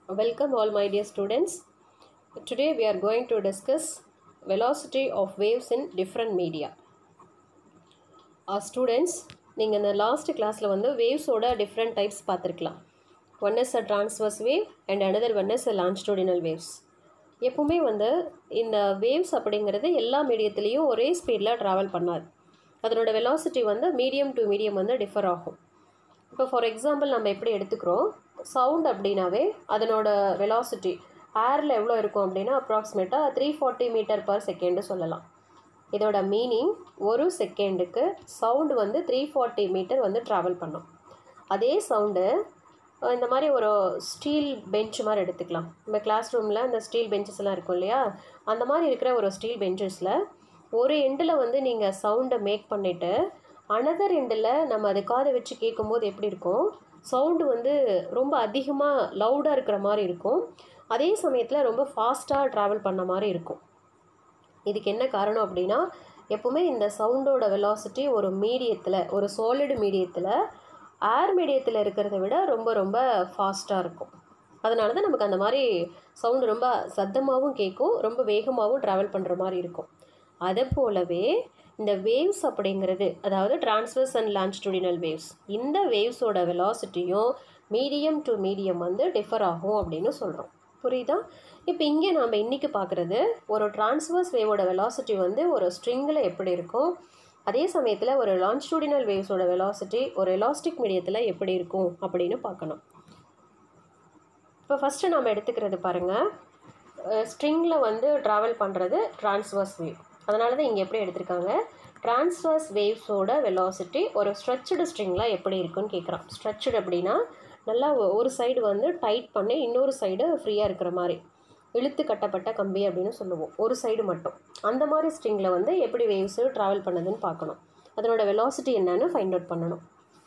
Welcome all my dear students. Today we are going to discuss velocity of waves in different media. Our students நீங்கள் இந்த last கிளாஸில் வந்து வேவ்ஸோட different types பார்த்துருக்கலாம் one is a transverse wave and another one is a longitudinal waves எப்பவுமே வந்து இந்த waves அப்படிங்கிறது எல்லா மீடியத்துலேயும் ஒரே ஸ்பீடில் ட்ராவல் பண்ணாது அதனோட வெலாசிட்டி வந்து மீடியம் டு மீடியம் வந்து டிஃபர் ஆகும் இப்போ ஃபார் எக்ஸாம்பிள் நம்ம எப்படி எடுத்துக்கிறோம் சவுண்ட் அப்படின்னாவே அதனோட வெலாசிட்டி ஏரில் எவ்வளோ இருக்கும் அப்படின்னா அப்ராக்சிமேட்டாக three forty metre per second சொல்லலாம் இதோட மீனிங் ஒரு செகண்டுக்கு சவுண்டு வந்து த்ரீ ஃபார்ட்டி மீட்டர் வந்து ட்ராவல் பண்ணும் அதே சவுண்டு இந்த மாதிரி ஒரு ஸ்டீல் பெஞ்ச் மாதிரி எடுத்துக்கலாம் நம்ம கிளாஸ் ரூமில் இந்த ஸ்டீல் பெஞ்சஸ் எல்லாம் இருக்கும் இல்லையா அந்த மாதிரி இருக்கிற ஒரு ஸ்டீல் பெஞ்சஸில் ஒரு எண்டில் வந்து நீங்கள் சவுண்டை மேக் பண்ணிவிட்டு அனதர் எண்டில் நம்ம அது காதை வச்சு கேட்கும்போது எப்படி இருக்கும் சவுண்டு வந்து ரொம்ப அதிகமாக லவுடாக இருக்கிற மாதிரி இருக்கும் அதே சமயத்தில் ரொம்ப ஃபாஸ்ட்டாக ட்ராவல் பண்ண மாதிரி இருக்கும் இதுக்கு என்ன காரணம் அப்படின்னா எப்போவுமே இந்த சவுண்டோட வெலாசிட்டி ஒரு மீடியத்தில் ஒரு சாலிடு மீடியத்தில் ஏர் மீடியத்தில் இருக்கிறத விட ரொம்ப ரொம்ப ஃபாஸ்ட்டாக இருக்கும் அதனால தான் நமக்கு அந்த மாதிரி சவுண்டு ரொம்ப சத்தமாகவும் கேட்கும் ரொம்ப வேகமாகவும் ட்ராவல் பண்ணுற மாதிரி இருக்கும் அதை போலவே இந்த வேவ்ஸ் அப்படிங்கிறது அதாவது டிரான்ஸ்வர்ஸ் அண்ட் லான்ஸ்டுடினல் வேவ்ஸ் இந்த வேவ்ஸோட வெலாசிட்டியும் மீடியம் டு மீடியம் வந்து டிஃபர் ஆகும் அப்படின்னு சொல்கிறோம் புரியுதா இப்போ இங்கே நாம் இன்றைக்கி பார்க்குறது ஒரு டிரான்ஸ்வர்ஸ் வேவோட வெலாசிட்டி வந்து ஒரு ஸ்ட்ரிங்கில் எப்படி இருக்கும் அதே சமயத்தில் ஒரு லான்ஸ்டூடினல் வேவ்ஸோட வெலாசிட்டி ஒரு எலாஸ்டிக் மீடியத்தில் எப்படி இருக்கும் அப்படின்னு பார்க்கணும் இப்போ ஃபஸ்ட்டு நம்ம எடுத்துக்கிறது பாருங்கள் ஸ்ட்ரிங்கில் வந்து ட்ராவல் பண்ணுறது டிரான்ஸ்வர்ஸ் வேவ் அதனால தான் இங்கே எப்படி எடுத்திருக்காங்க டிரான்ஸ்வர்ஸ் வேவ்ஸோட வெலாசிட்டி ஒரு ஸ்ட்ரெச்சடு ஸ்ட்ரிங்கில் எப்படி இருக்குன்னு கேட்குறான் ஸ்ட்ரெச்சடு அப்படின்னா நல்லா ஒரு சைடு வந்து டைட் பண்ணி இன்னொரு சைடு ஃப்ரீயாக இருக்கிற மாதிரி இழுத்து கட்டப்பட்ட கம்பி அப்படின்னு சொல்லுவோம் ஒரு சைடு மட்டும் அந்த மாதிரி ஸ்ட்ரிங்கில் வந்து எப்படி வேவ்ஸு ட்ராவல் பண்ணுதுன்னு பார்க்கணும் அதனோட வெலாசிட்டி என்னன்னு ஃபைண்ட் அவுட் பண்ணணும்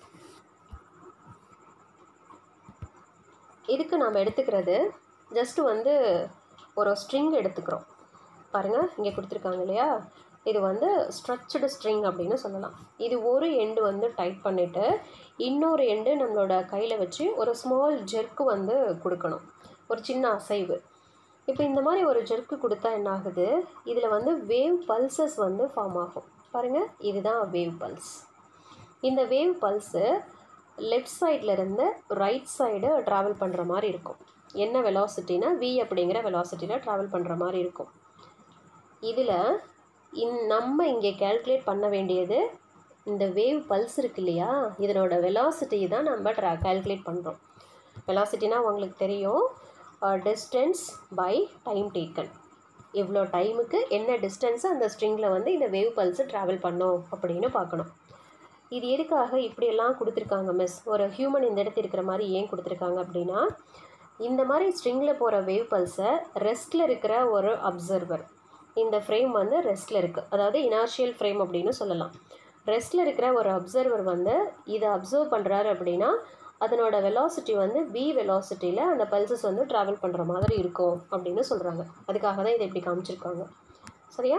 இதுக்கு நாம் எடுத்துக்கிறது ஜஸ்ட்டு வந்து ஒரு ஸ்ட்ரிங் எடுத்துக்கிறோம் பாருங்கள் இங்கே கொடுத்துருக்காங்க இல்லையா இது வந்து ஸ்ட்ரக்சர்டு ஸ்ட்ரிங் அப்படின்னு சொல்லலாம் இது ஒரு எண்டு வந்து டைட் பண்ணிவிட்டு இன்னொரு எண்டு நம்மளோட கையில் வச்சு ஒரு ஸ்மால் ஜெர்க்கு வந்து கொடுக்கணும் ஒரு சின்ன அசைவு இப்போ இந்த மாதிரி ஒரு ஜெர்க்கு கொடுத்தா என்ன ஆகுது இதில் வந்து வேவ் பல்சஸ் வந்து ஃபார்ம் ஆகும் பாருங்கள் இதுதான் வேவ் பல்ஸ் இந்த வேவ் பல்ஸு லெஃப்ட் சைட்லேருந்து ரைட் சைடு ட்ராவல் பண்ணுற மாதிரி இருக்கும் என்ன வெலாசிட்டினா வி அப்படிங்கிற வெலாசிட்டியில் ட்ராவல் பண்ணுற மாதிரி இருக்கும் இதில் இன் நம்ம இங்கே கேல்குலேட் பண்ண வேண்டியது இந்த வேவ் பல்ஸ் இருக்கு இல்லையா இதனோட வெலாசிட்டி தான் நம்ம ட்ரா கேல்குலேட் பண்ணுறோம் வெலாசிட்டினா உங்களுக்கு தெரியும் டிஸ்டன்ஸ் பை டைம் டேக்கன் இவ்வளோ டைமுக்கு என்ன டிஸ்டன்ஸு அந்த ஸ்ட்ரிங்கில் வந்து இந்த வேவ் பல்ஸு ட்ராவல் பண்ணோம் அப்படின்னு பார்க்கணும் இது எதுக்காக இப்படியெல்லாம் கொடுத்துருக்காங்க மிஸ் ஒரு ஹியூமன் இந்த இடத்து இருக்கிற மாதிரி ஏன் கொடுத்துருக்காங்க அப்படின்னா இந்த மாதிரி ஸ்ட்ரிங்கில் போகிற வேவ் பல்ஸை ரெஸ்ட்டில் இருக்கிற ஒரு அப்சர்வர் இந்த ஃப்ரேம் வந்து ரெஸ்ட்டில் இருக்குது அதாவது இனார்ஷியல் ஃப்ரேம் அப்படின்னு சொல்லலாம் ரெஸ்ட்டில் இருக்கிற ஒரு அப்சர்வர் வந்து இதை அப்சர்வ் பண்ணுறாரு அப்படின்னா அதனோட வெலாசிட்டி வந்து வி வெலாசிட்டியில் அந்த பல்சஸ் வந்து ட்ராவல் பண்ணுற மாதிரி இருக்கும் அப்படின்னு சொல்கிறாங்க அதுக்காக தான் இதை இப்படி காமிச்சிருக்காங்க சரியா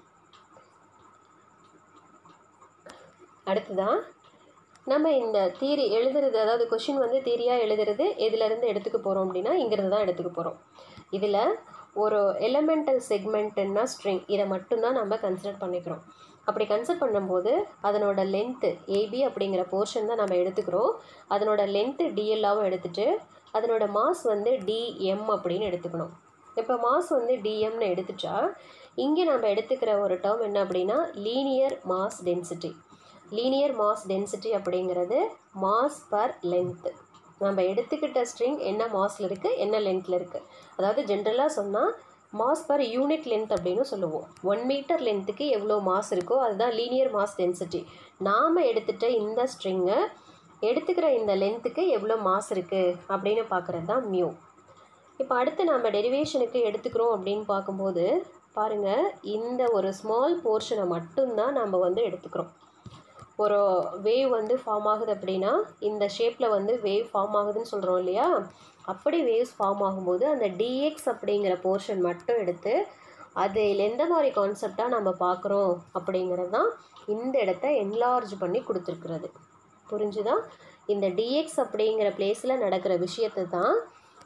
அடுத்ததான் நம்ம இந்த தீரி எழுதுறது அதாவது கொஷின் வந்து தீரியாக எழுதுறது எதுலேருந்து எடுத்துக்க போகிறோம் அப்படின்னா இங்கிருந்து தான் எடுத்துக்க போகிறோம் இதில் ஒரு எலமெண்டல் செக்மெண்ட்டுன்னா ஸ்ட்ரிங் இதை மட்டும்தான் நம்ம கன்சிடர் பண்ணிக்கிறோம் அப்படி கன்சிடர் பண்ணும்போது அதனோட லென்த்து ஏபி அப்படிங்கிற போர்ஷன் தான் நம்ம எடுத்துக்கிறோம் அதனோட லென்த்து டிஎல்லாவும் எடுத்துகிட்டு அதனோட மாஸ் வந்து டிஎம் அப்படின்னு எடுத்துக்கணும் இப்போ மாஸ் வந்து டிஎம்னு எடுத்துட்டா இங்கே நம்ம எடுத்துக்கிற ஒரு டேர்ம் என்ன அப்படின்னா linear mass density linear mass density அப்படிங்கிறது மாஸ் பர் லென்த்து நம்ம எடுத்துக்கிட்ட ஸ்ட்ரிங் என்ன மாஸில் இருக்குது என்ன லென்த்தில் இருக்குது அதாவது ஜென்ரலாக சொன்னால் மாஸ் பர் யூனிட் லென்த் அப்படின்னு சொல்லுவோம் ஒன் மீட்டர் லென்த்துக்கு எவ்வளோ மாஸ் இருக்கோ அதுதான் லீனியர் மாஸ் டென்சிட்டி நாம் எடுத்துகிட்ட இந்த ஸ்ட்ரிங்கை எடுத்துக்கிற இந்த லென்த்துக்கு எவ்வளோ மாஸ் இருக்குது அப்படின்னு பார்க்குறது தான் மியூ இப்போ அடுத்து நம்ம டெரிவேஷனுக்கு எடுத்துக்கிறோம் அப்படின்னு பார்க்கும்போது பாருங்கள் இந்த ஒரு ஸ்மால் போர்ஷனை மட்டும்தான் நம்ம வந்து எடுத்துக்கிறோம் ஒரு வேவ் வந்து ஃபார்ம் ஆகுது அப்படின்னா இந்த ஷேப்பில் வந்து வேவ் ஃபார்ம் ஆகுதுன்னு சொல்கிறோம் இல்லையா அப்படி வேவ்ஸ் ஃபார்ம் ஆகும்போது அந்த டிஎக்ஸ் அப்படிங்கிற போர்ஷன் மட்டும் எடுத்து அதில் எந்த மாதிரி கான்செப்டாக நம்ம பார்க்குறோம் அப்படிங்கிறது தான் இந்த இடத்த என்லார்ஜ் பண்ணி கொடுத்துருக்குறது புரிஞ்சுதா இந்த டிஎக்ஸ் அப்படிங்கிற பிளேஸில் நடக்கிற விஷயத்தை தான்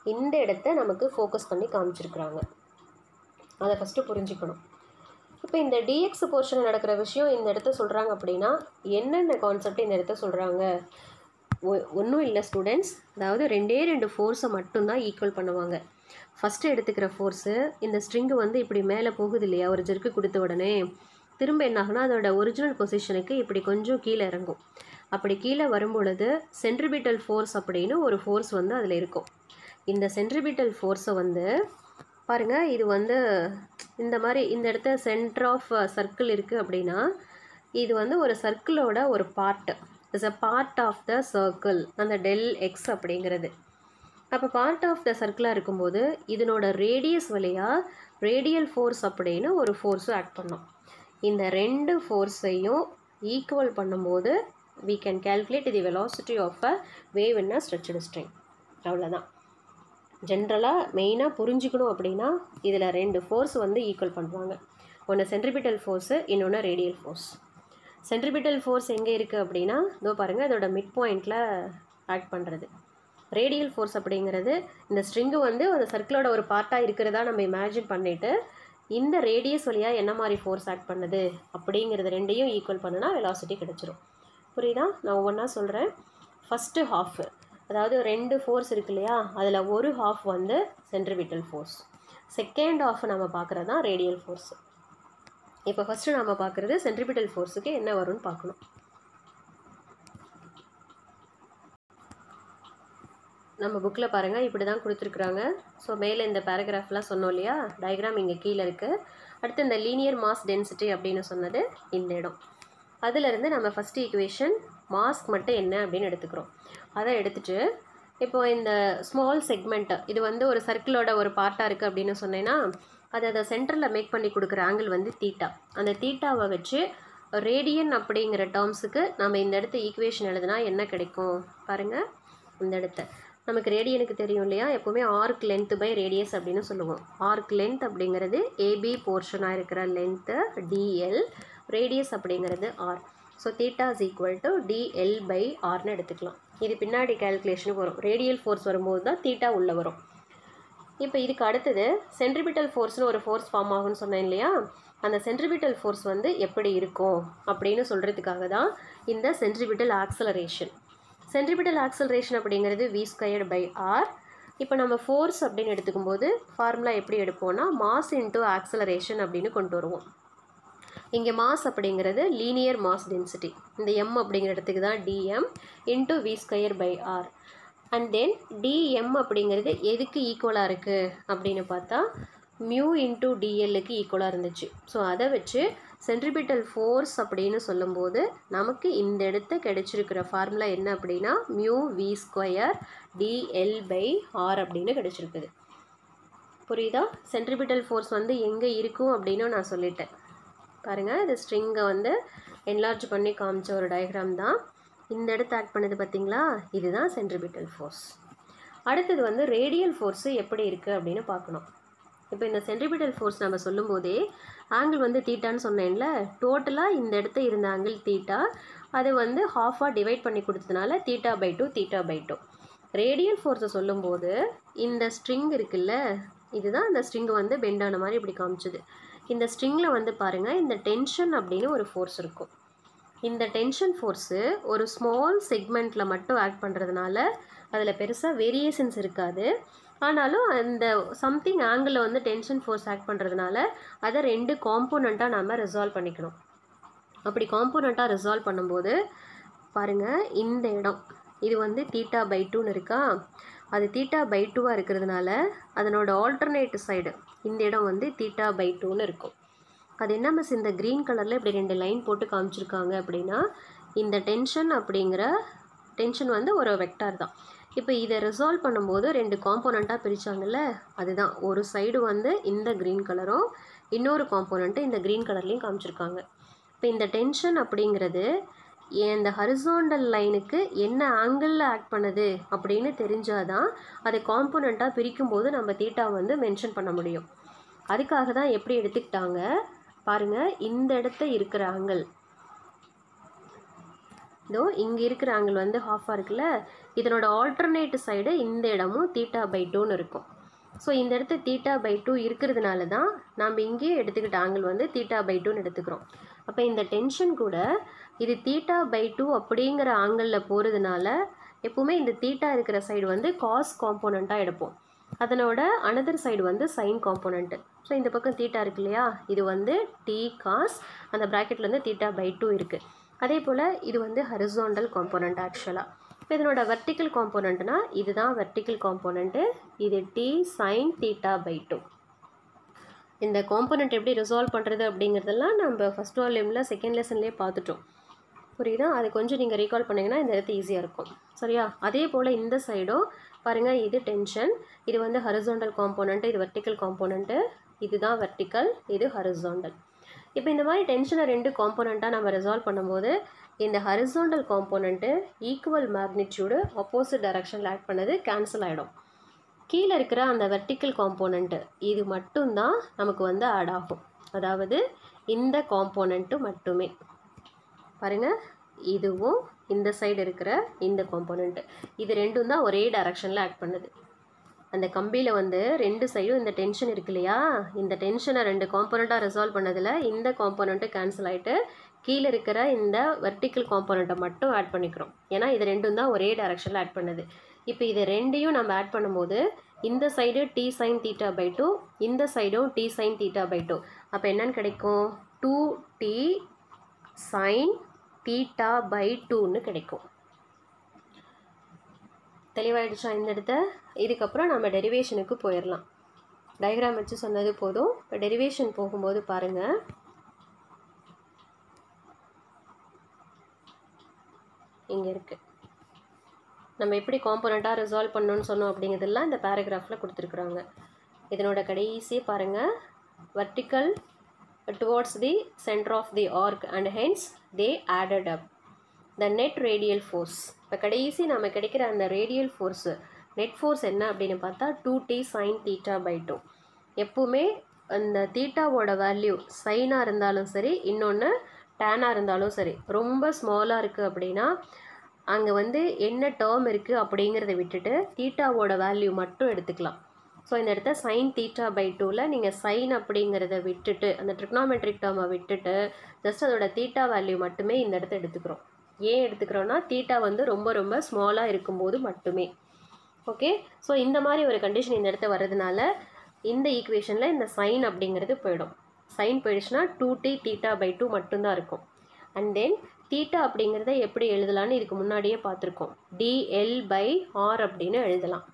இந்த இடத்த நமக்கு ஃபோக்கஸ் பண்ணி காமிச்சிருக்கிறாங்க அதை ஃபஸ்ட்டு புரிஞ்சுக்கணும் இப்போ இந்த டிஎக்ஸ் போர்ஷனில் நடக்கிற விஷயம் இந்த இடத்த சொல்கிறாங்க அப்படின்னா என்னென்ன கான்செப்ட் இந்த இடத்த சொல்கிறாங்க ஒன்றும் இல்லை ஸ்டூடெண்ட்ஸ் அதாவது ரெண்டே ரெண்டு ஃபோர்ஸை மட்டும்தான் ஈக்குவல் பண்ணுவாங்க ஃபஸ்ட்டு எடுத்துக்கிற ஃபோர்ஸு இந்த ஸ்ட்ரிங்கு வந்து இப்படி மேலே போகுது இல்லையா ஒரு ஜெர்க்கு கொடுத்த உடனே திரும்ப என்ன ஆகுனா அதோட ஒரிஜினல் பொசிஷனுக்கு இப்படி கொஞ்சம் கீழே இறங்கும் அப்படி கீழே வரும்பொழுது சென்ட்ரிபிட்டல் ஃபோர்ஸ் அப்படின்னு ஒரு ஃபோர்ஸ் வந்து அதில் இருக்கும் இந்த சென்ட்ரிபிட்டல் ஃபோர்ஸை வந்து பாருங்கள் இது வந்து இந்த மாதிரி இந்த இடத்த சென்டர் ஆஃப் சர்க்கிள் இருக்குது அப்படின்னா இது வந்து ஒரு சர்க்கிளோட ஒரு part is a part of the circle அந்த டெல் எக்ஸ் அப்படிங்கிறது அப்போ பார்ட் ஆஃப் த சர்க்கிளாக இருக்கும்போது இதனோட ரேடியஸ் வழியாக ரேடியல் ஃபோர்ஸ் அப்படின்னு ஒரு ஃபோர்ஸும் ஆக்ட் பண்ணோம் இந்த ரெண்டு ஃபோர்ஸையும் ஈக்குவல் பண்ணும்போது we can calculate the velocity of a wave in a stretched string அவ்வளோதான் ஜென்ரலாக மெயினாக புரிஞ்சுக்கணும் அப்படின்னா இதில் ரெண்டு ஃபோர்ஸ் வந்து ஈக்குவல் பண்ணுவாங்க ஒன்று சென்ட்ரிபிட்டல் ஃபோர்ஸு இன்னொன்று ரேடியல் ஃபோர்ஸ் சென்ட்ரிபிட்டல் ஃபோர்ஸ் எங்கே இருக்குது அப்படின்னா இதோ பாருங்கள் அதோட மிட் பாயிண்டில் ஆக்ட் பண்ணுறது ரேடியல் ஃபோர்ஸ் அப்படிங்கிறது இந்த ஸ்ட்ரிங்கு வந்து அந்த சர்க்கிளோட ஒரு பார்ட்டாக இருக்கிறதா நம்ம இமேஜின் பண்ணிவிட்டு இந்த ரேடியஸ் வழியாக என்ன மாதிரி ஃபோர்ஸ் ஆக்ட் பண்ணுது அப்படிங்கிறது ரெண்டையும் ஈக்குவல் பண்ணுனா வெலாசிட்டி கிடச்சிரும் புரியுதா நான் ஒவ்வொன்றா சொல்கிறேன் ஃபஸ்ட்டு ஹாஃப் அதாவது ரெண்டு ஃபோர்ஸ் இருக்கு இல்லையா அதில் ஒரு ஹாஃப் வந்து சென்ட்ரிபிட்டல் ஃபோர்ஸ் செகண்ட் ஹாஃப் நம்ம பார்க்குறது தான் ரேடியல் ஃபோர்ஸ் இப்போ ஃபஸ்ட்டு நம்ம பார்க்குறது சென்ட்ரிபிட்டல் ஃபோர்ஸுக்கு என்ன வரும்னு பார்க்கணும் நம்ம புக்கில் பாருங்கள் இப்படி தான் கொடுத்துருக்குறாங்க ஸோ மேலே இந்த பேராகிராஃப்லாம் சொன்னோம் இல்லையா டயக்ராம் இங்கே கீழே இருக்குது அடுத்து இந்த லீனியர் மாஸ் டென்சிட்டி அப்படின்னு சொன்னது இந்த இடம் அதிலிருந்து நம்ம ஃபஸ்ட் ஈக்குவேஷன் மாஸ்க் மட்டும் என்ன அப்படின்னு எடுத்துக்கிறோம் அதை எடுத்துட்டு இப்போ இந்த ஸ்மால் செக்மெண்ட்டு இது வந்து ஒரு சர்க்கிளோட ஒரு பார்ட்டாக இருக்குது அப்படின்னு சொன்னேன்னா அது அதை சென்டரில் மேக் பண்ணி கொடுக்குற ஆங்கிள் வந்து தீட்டா அந்த தீட்டாவை வச்சு ரேடியன் அப்படிங்கிற டேர்ம்ஸுக்கு நம்ம இந்த இடத்த ஈக்குவேஷன் எழுதுனா என்ன கிடைக்கும் பாருங்கள் இந்த இடத்த நமக்கு ரேடியனுக்கு தெரியும் இல்லையா எப்போவுமே ஆர்க் லென்த் பை ரேடியஸ் அப்படின்னு சொல்லுவோம் ஆர்க் லென்த் அப்படிங்கிறது ஏபி போர்ஷனாக இருக்கிற லென்த்து டிஎல் ரேடியஸ் அப்படிங்கிறது r so theta is equal to dl by ஆர்னு எடுத்துக்கலாம் இது பின்னாடி கேல்குலேஷனுக்கு வரும் ரேடியல் ஃபோர்ஸ் வரும்போது தான் தீட்டா உள்ளே வரும் இப்போ இதுக்கு அடுத்தது சென்ட்ரிபிட்டல் ஃபோர்ஸ்னு ஒரு ஃபோர்ஸ் ஃபார்ம் ஆகும்னு சொன்னேன் இல்லையா அந்த சென்ட்ரிபிட்டல் ஃபோர்ஸ் வந்து எப்படி இருக்கும் அப்படின்னு சொல்கிறதுக்காக தான் இந்த சென்ட்ரிபிட்டல் ஆக்சலரேஷன் சென்ட்ரிபிட்டல் ஆக்சலரேஷன் அப்படிங்கிறது வி ஸ்கொயர்டு பை ஆர் இப்போ நம்ம ஃபோர்ஸ் அப்படின்னு எடுத்துக்கும்போது ஃபார்முலா எப்படி எடுப்போம்னா மாஸ் இன்டூ ஆக்சலரேஷன் அப்படின்னு கொண்டு வருவோம் இங்கே மாஸ் அப்படிங்கிறது லீனியர் மாஸ் டென்சிட்டி இந்த எம் அப்படிங்கிற இடத்துக்கு தான் dm into v square by r and then dm அப்படிங்கிறது எதுக்கு ஈக்குவலாக இருக்குது அப்படின்னு பார்த்தா மியூ இன்டூ டிஎல்லுக்கு ஈக்குவலாக இருந்துச்சு ஸோ அதை வச்சு சென்ட்ரிபிட்டல் ஃபோர்ஸ் அப்படின்னு சொல்லும்போது நமக்கு இந்த இடத்த கிடைச்சிருக்கிற ஃபார்முலா என்ன அப்படின்னா mu we square TL by r அப்படின்னு கிடைச்சிருக்குது புரியுதா சென்ட்ரிபிட்டல் ஃபோர்ஸ் வந்து எங்கே இருக்கும் அப்படின்னு நான் சொல்லிட்டேன் பாருங்கள் இது ஸ்ட்ரிங்கை வந்து என்லார்ஜ் பண்ணி காமிச்ச ஒரு டயக்ராம் தான் இந்த இடத்த ஆக்ட் பண்ணுது பார்த்தீங்களா இதுதான் சென்ட்ரிபிட்டல் ஃபோர்ஸ் அடுத்தது வந்து ரேடியல் ஃபோர்ஸு எப்படி இருக்குது அப்படின்னு பார்க்கணும் இப்போ இந்த சென்ட்ரிபிட்டல் ஃபோர்ஸ் நம்ம சொல்லும்போதே ஆங்கிள் வந்து தீட்டான்னு சொன்னேன்ல டோட்டலாக இந்த இடத்த இருந்த ஆங்கிள் தீட்டா அதை வந்து ஹாஃபாக டிவைட் பண்ணி கொடுத்ததுனால theta by two theta by two radial ஃபோர்ஸை சொல்லும்போது இந்த ஸ்ட்ரிங் இருக்குல்ல இதுதான் இந்த ஸ்ட்ரிங் வந்து பெண்டான மாதிரி இப்படி காமிச்சுது இந்த ஸ்ட்ரிங்கில் வந்து பாருங்கள் இந்த டென்ஷன் அப்படின்னு ஒரு ஃபோர்ஸ் இருக்கும் இந்த டென்ஷன் ஃபோர்ஸு ஒரு ஸ்மால் செக்மெண்ட்டில் மட்டும் ஆக்ட் பண்ணுறதுனால அதில் பெருசாக வேரியேஷன்ஸ் இருக்காது ஆனாலும் அந்த சம்திங் ஆங்கிளில் வந்து டென்ஷன் ஃபோர்ஸ் ஆக்ட் பண்ணுறதுனால அதை ரெண்டு காம்போனண்ட்டாக நம்ம ரிசால்வ் பண்ணிக்கணும் அப்படி காம்போனண்ட்டாக ரிசால்வ் பண்ணும்போது பாருங்கள் இந்த இடம் இது வந்து தீட்டா பை டூன்னு இருக்கா அது தீட்டா பை டூவாக இருக்கிறதுனால அதனோட ஆல்டர்னேட் சைடு இந்த இடம் வந்து தீட்டா பை டூன்னு இருக்கும் அது என்ன மிஸ் இந்த க்ரீன் கலரில் இப்படி ரெண்டு லைன் போட்டு காமிச்சிருக்காங்க அப்படின்னா இந்த டென்ஷன் அப்படிங்கிற டென்ஷன் வந்து ஒரு வெக்டார் தான் இப்போ இதை ரிசால்வ் பண்ணும்போது ரெண்டு காம்போனண்ட்டாக பிரித்தாங்கல்ல அதுதான் ஒரு சைடு வந்து இந்த க்ரீன் கலரும் இன்னொரு காம்போனண்ட்டு இந்த க்ரீன் கலர்லேயும் காமிச்சிருக்காங்க இப்போ இந்த டென்ஷன் அப்படிங்கிறது இந்த ஹரிசாண்டல் லைனுக்கு என்ன ஆங்கிளில் ஆக்ட் பண்ணுது அப்படின்னு தெரிஞ்சாதான் அதை காம்போனண்ட்டாக பிரிக்கும்போது நம்ம தீட்டா வந்து மென்ஷன் பண்ண முடியும் அதுக்காக தான் எப்படி எடுத்துக்கிட்டாங்க பாருங்கள் இந்த இடத்த இருக்கிற ஆங்கிள் இதோ இங்கே இருக்கிற ஆங்கிள் வந்து ஹாஃபாக இருக்குல்ல இதனோட ஆல்டர்னேட் சைடு இந்த இடமும் தீட்டா பை டூன்னு இருக்கும் ஸோ இந்த இடத்துல தீட்டா பை டூ இருக்கிறதுனால தான் நம்ம இங்கேயே எடுத்துக்கிட்ட ஆங்கிள் வந்து தீட்டா பை டூன்னு எடுத்துக்கிறோம் அப்போ இந்த டென்ஷன் கூட இது தீட்டா பை டூ அப்படிங்கிற ஆங்கிளில் போகிறதுனால எப்பவுமே இந்த தீட்டா இருக்கிற சைடு வந்து காஸ் காம்போனண்ட்டாக எடுப்போம் அதனோட அனதர் சைடு வந்து சைன் காம்போனண்ட்டு ஸோ இந்த பக்கம் தீட்டா இருக்கு இல்லையா இது வந்து டி காஸ் அந்த ப்ராக்கெட்டில் வந்து தீட்டா பை டூ இருக்குது அதே போல் இது வந்து ஹரிசாண்டல் காம்போனண்ட் ஆக்சுவலாக இப்போ இதனோட வெர்டிக்கல் காம்போனண்ட்னா இதுதான் வெர்டிக்கல் காம்போனண்ட்டு இது T sine theta by two இந்த காம்போனண்ட் எப்படி ரிசால்வ் பண்ணுறது அப்படிங்கிறதெல்லாம் நம்ம ஃபஸ்ட் வால்யூமில் செகண்ட் லெசன்லேயே பார்த்துட்டோம் புரியுதா அது கொஞ்சம் நீங்கள் ரீகால் பண்ணிங்கன்னா இந்த இடத்து ஈஸியாக இருக்கும் சரியா அதே போல் இந்த சைடும் பாருங்கள் இது டென்ஷன் இது வந்து ஹரிசாண்டல் காம்போனண்ட்டு இது வெர்டிக்கல் காம்போனண்ட்டு இதுதான் வெர்டிக்கல் இது ஹரிசாண்டல் இப்போ இந்த மாதிரி டென்ஷனை ரெண்டு காம்போனண்ட்டாக நம்ம ரிசால்வ் பண்ணும்போது இந்த horizontal component equal magnitude opposite டைரக்ஷனில் ஆட் பண்ணது கேன்சல் ஆகிடும் கீழே இருக்கிற அந்த வெர்டிக்கல் காம்போனண்ட்டு இது மட்டும்தான் நமக்கு வந்து ஆட் ஆகும் அதாவது இந்த காம்போனண்ட்டு மட்டுமே பாருங்கள் இதுவும் இந்த சைடு இருக்கிற இந்த காம்போனண்ட்டு இது ரெண்டும் தான் ஒரே டைரக்ஷனில் ஆட் பண்ணுது அந்த கம்பியில் வந்து ரெண்டு சைடும் இந்த டென்ஷன் இருக்கு இல்லையா இந்த டென்ஷனை ரெண்டு காம்போனண்ட்டாக ரிசால்வ் பண்ணதில் இந்த காம்போனண்ட்டு கேன்சல் ஆகிட்டு கீழே இருக்கிற இந்த வெர்டிக்கல் காம்போனண்ட்டை மட்டும் ஆட் பண்ணிக்கிறோம் ஏன்னா இது ரெண்டும் தான் ஒரே டைரக்ஷனில் ஆட் பண்ணுது இப்போ இது ரெண்டையும் நம்ம ஆட் பண்ணும்போது இந்த side T sine theta by two இந்த சைடும் T sine theta by two அப்போ என்னன்னு கிடைக்கும் two T sine theta by டூன்னு கிடைக்கும் தெளிவாயிடுச்சா இந்த இடத்த இதுக்கப்புறம் நம்ம டெரிவேஷனுக்கு போயிடலாம் டயக்ராம் வச்சு சொன்னது போதும் இப்போ டெரிவேஷன் போகும்போது பாருங்கள் இங்கே இருக்குது நம்ம எப்படி காம்போனண்ட்டாக ரிசால்வ் பண்ணணும்னு சொன்னோம் அப்படிங்கிறதெல்லாம் இந்த பேராகிராஃபில் கொடுத்துருக்குறாங்க இதனோட கடைசி பாருங்கள் vertical towards the centre of the arc and hence they added up the net radial force இப்போ கடைசி நம்ம கிடைக்கிற அந்த ரேடியல் ஃபோர்ஸு நெட் ஃபோர்ஸ் என்ன அப்படின்னு பார்த்தா two T sine theta by two எப்பவுமே அந்த தீட்டாவோட வேல்யூ சைனாக இருந்தாலும் சரி இன்னொன்று டேனாக இருந்தாலும் சரி ரொம்ப ஸ்மாலாக இருக்குது அப்படின்னா அங்கே வந்து என்ன டேர்ம் இருக்குது அப்படிங்கிறத விட்டுட்டு தீட்டாவோட வேல்யூ மட்டும் எடுத்துக்கலாம் ஸோ இந்த இடத்த சைன் தீட்டா பை டூவில் நீங்கள் சைன் அப்படிங்கிறத விட்டுட்டு அந்த ட்ரிக்னாமெட்ரிக் டேர்மை விட்டுட்டு ஜஸ்ட் அதோட தீட்டா வேல்யூ மட்டுமே இந்த இடத்த எடுத்துக்கிறோம் ஏன் எடுத்துக்கிறோன்னா தீட்டா வந்து ரொம்ப ரொம்ப ஸ்மாலாக இருக்கும்போது மட்டுமே ஓகே ஸோ இந்த மாதிரி ஒரு கண்டிஷன் இந்த இடத்த வர்றதுனால இந்த ஈக்குவேஷனில் இந்த சைன் அப்படிங்கிறது போயிடும் சைன் போயிடுச்சுன்னா two T theta by two மட்டும்தான் இருக்கும் அண்ட் தென் தீட்டா அப்படிங்கிறத எப்படி எழுதலாம்னு இதுக்கு முன்னாடியே பார்த்துருக்கோம் டிஎல் பை ஆர் அப்படின்னு எழுதலாம்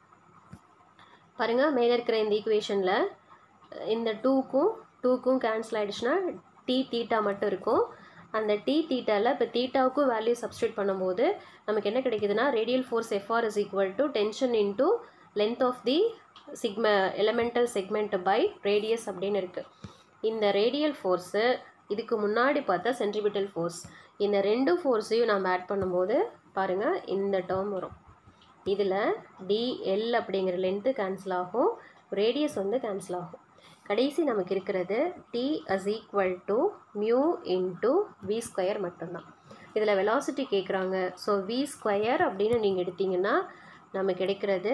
பாருங்கள் மேலே இருக்கிற இந்த ஈக்குவேஷனில் இந்த டூக்கும் டூக்கும் கேன்சல் ஆகிடுச்சுன்னா டி தீட்டா மட்டும் இருக்கும் அந்த டி தீட்டாவில் இப்போ தீட்டாவுக்கும் வேல்யூ சப்ஸ்டியூட் பண்ணும்போது நமக்கு என்ன கிடைக்குதுன்னா radial force FR is equal to tension into length of the sigma elemental segment by radius அப்படின்னு இருக்குது இந்த ரேடியல் ஃபோர்ஸு இதுக்கு முன்னாடி பார்த்தா சென்ட்ரிபிட்டல் ஃபோர்ஸ் இந்த ரெண்டு ஃபோர்ஸையும் நம்ம ஆட் பண்ணும்போது பாருங்கள் இந்த டேர்ம் வரும் இதில் டிஎல் அப்படிங்கிற லென்த்து கேன்சல் ஆகும் ரேடியஸ் வந்து கேன்சல் ஆகும் கடைசி நமக்கு இருக்கிறது T as equal to mu into v square மட்டும்தான் இதில் வெலாசிட்டி கேட்குறாங்க ஸோ வி ஸ்கொயர் அப்படின்னு நீங்கள் எடுத்தீங்கன்னா நம்ம கிடைக்கிறது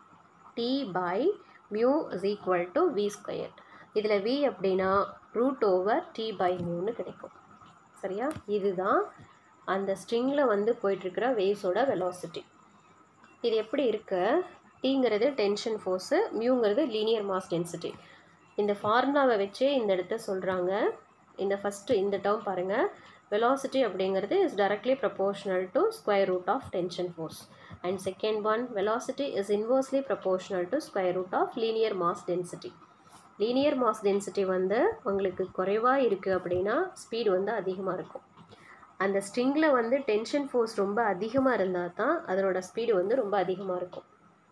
T by mu is equal to v square இதில் வி அப்படின்னா ரூட் ஓவர் டி பை மியூன்னு கிடைக்கும் சரியா இதுதான் அந்த ஸ்ட்ரிங்கில் வந்து போயிட்டுருக்கிற வேவ்ஸோட வெலாசிட்டி இது எப்படி இருக்கு டீங்கிறது டென்ஷன் ஃபோர்ஸு மியூங்கிறது லீனியர் மாஸ் டென்சிட்டி இந்த ஃபார்முலாவை வச்சே இந்த இடத்த சொல்கிறாங்க இந்த ஃபஸ்ட்டு இந்த டேர்ம் பாருங்கள் வெலாசிட்டி அப்படிங்கிறது is directly proportional to square root of tension force and second one velocity is inversely proportional to square root of linear mass density linear mass density வந்து உங்களுக்கு குறைவாக இருக்குது அப்படின்னா ஸ்பீடு வந்து அதிகமாக இருக்கும் அந்த ஸ்ட்ரிங்கில் வந்து டென்ஷன் ஃபோர்ஸ் ரொம்ப அதிகமாக இருந்தால் தான் அதனோட ஸ்பீடு வந்து ரொம்ப அதிகமாக இருக்கும்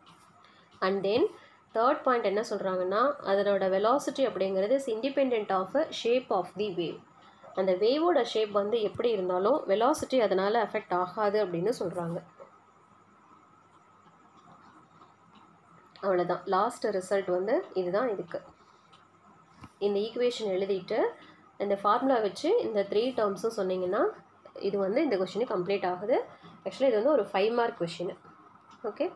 அண்ட் தென் தேர்ட் பாயிண்ட் என்ன சொல்கிறாங்கன்னா அதனோட வெலாசிட்டி அப்படிங்கிறது is independent of a shape of the wave அந்த வேவோட ஷேப் வந்து எப்படி இருந்தாலும் வெலாசிட்டி அதனால் அஃபெக்ட் ஆகாது அப்படின்னு சொல்கிறாங்க அவ்வளோதான் லாஸ்ட் ரிசல்ட் வந்து இதுதான் இதுக்கு இந்த ஈக்குவேஷன் எழுதிட்டு இந்த ஃபார்முலா வச்சு இந்த த்ரீ டேர்ம்ஸும் சொன்னீங்கன்னா இது வந்து இந்த கொஷின் கம்ப்ளீட் ஆகுது ஆக்சுவலாக இது வந்து ஒரு five mark question okay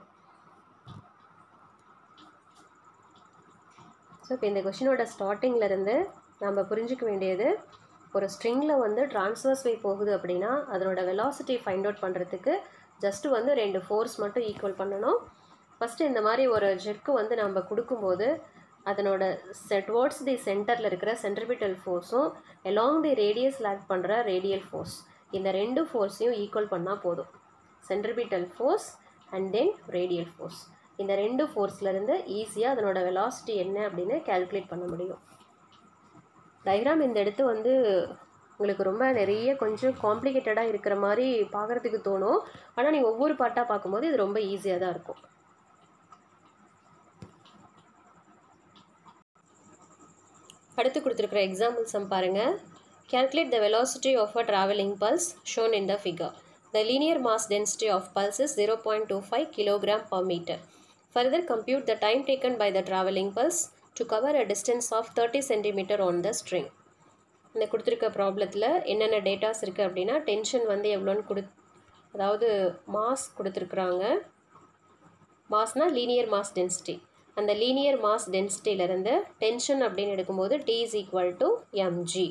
so இப்போ இந்த கொஷினோட ஸ்டார்டிங்லேருந்து நம்ம புரிஞ்சிக்க வேண்டியது ஒரு ஸ்ட்ரிங்கில் வந்து ட்ரான்ஸ்வர்ஸ் வே போகுது அப்படின்னா அதனோட வெலாசிட்டி ஃபைண்ட் அவுட் பண்ணுறதுக்கு ஜஸ்ட்டு வந்து ரெண்டு ஃபோர்ஸ் மட்டும் ஈக்குவல் பண்ணணும் ஃபஸ்ட்டு இந்த மாதிரி ஒரு ஜெர்க்கு வந்து நம்ம கொடுக்கும்போது அதனோட செட்வர்ட்ஸ் தி சென்டரில் இருக்கிற சென்ட்ரிபிட்டல் ஃபோர்ஸும் எலாங் தி ரேடியஸ் லேக் பண்ணுற ரேடியல் ஃபோர்ஸ் இந்த ரெண்டு ஃபோர்ஸையும் ஈக்குவல் பண்ணால் போதும் centripetal force and then radial force இந்த ரெண்டு ஃபோர்ஸ்லேருந்து ஈஸியாக அதனோட வெலாசிட்டி என்ன அப்படின்னு கால்குலேட் பண்ண முடியும் டயக்ராம் இந்த இடத்து வந்து உங்களுக்கு ரொம்ப நிறைய கொஞ்சம் காம்ப்ளிகேட்டடாக இருக்கிற மாதிரி பார்க்குறதுக்கு தோணும் ஆனால் நீங்கள் ஒவ்வொரு பாட்டாக பார்க்கும்போது இது ரொம்ப ஈஸியாக தான் இருக்கும் அடுத்து கொடுத்துருக்குற எக்ஸாம்பிள்ஸம் பாருங்கள் calculate the velocity of a traveling pulse shown in the figure the linear mass density of pulse is 0.25 kilogram per meter further compute the time taken by the traveling pulse to cover a distance of 30 centimeter on the string இந்த கொடுத்துருக்க ப்ராப்ளத்தில் என்னென்ன datas இருக்குது அப்படின்னா tension வந்து எவ்வளோன்னு கொடு அதாவது மாஸ் கொடுத்துருக்குறாங்க மாஸ்னால் லீனியர் மாஸ் டென்சிட்டி அந்த லீனியர் மாஸ் டென்சிட்டியிலேருந்து டென்ஷன் அப்படின்னு எடுக்கும்போது T is equal to mg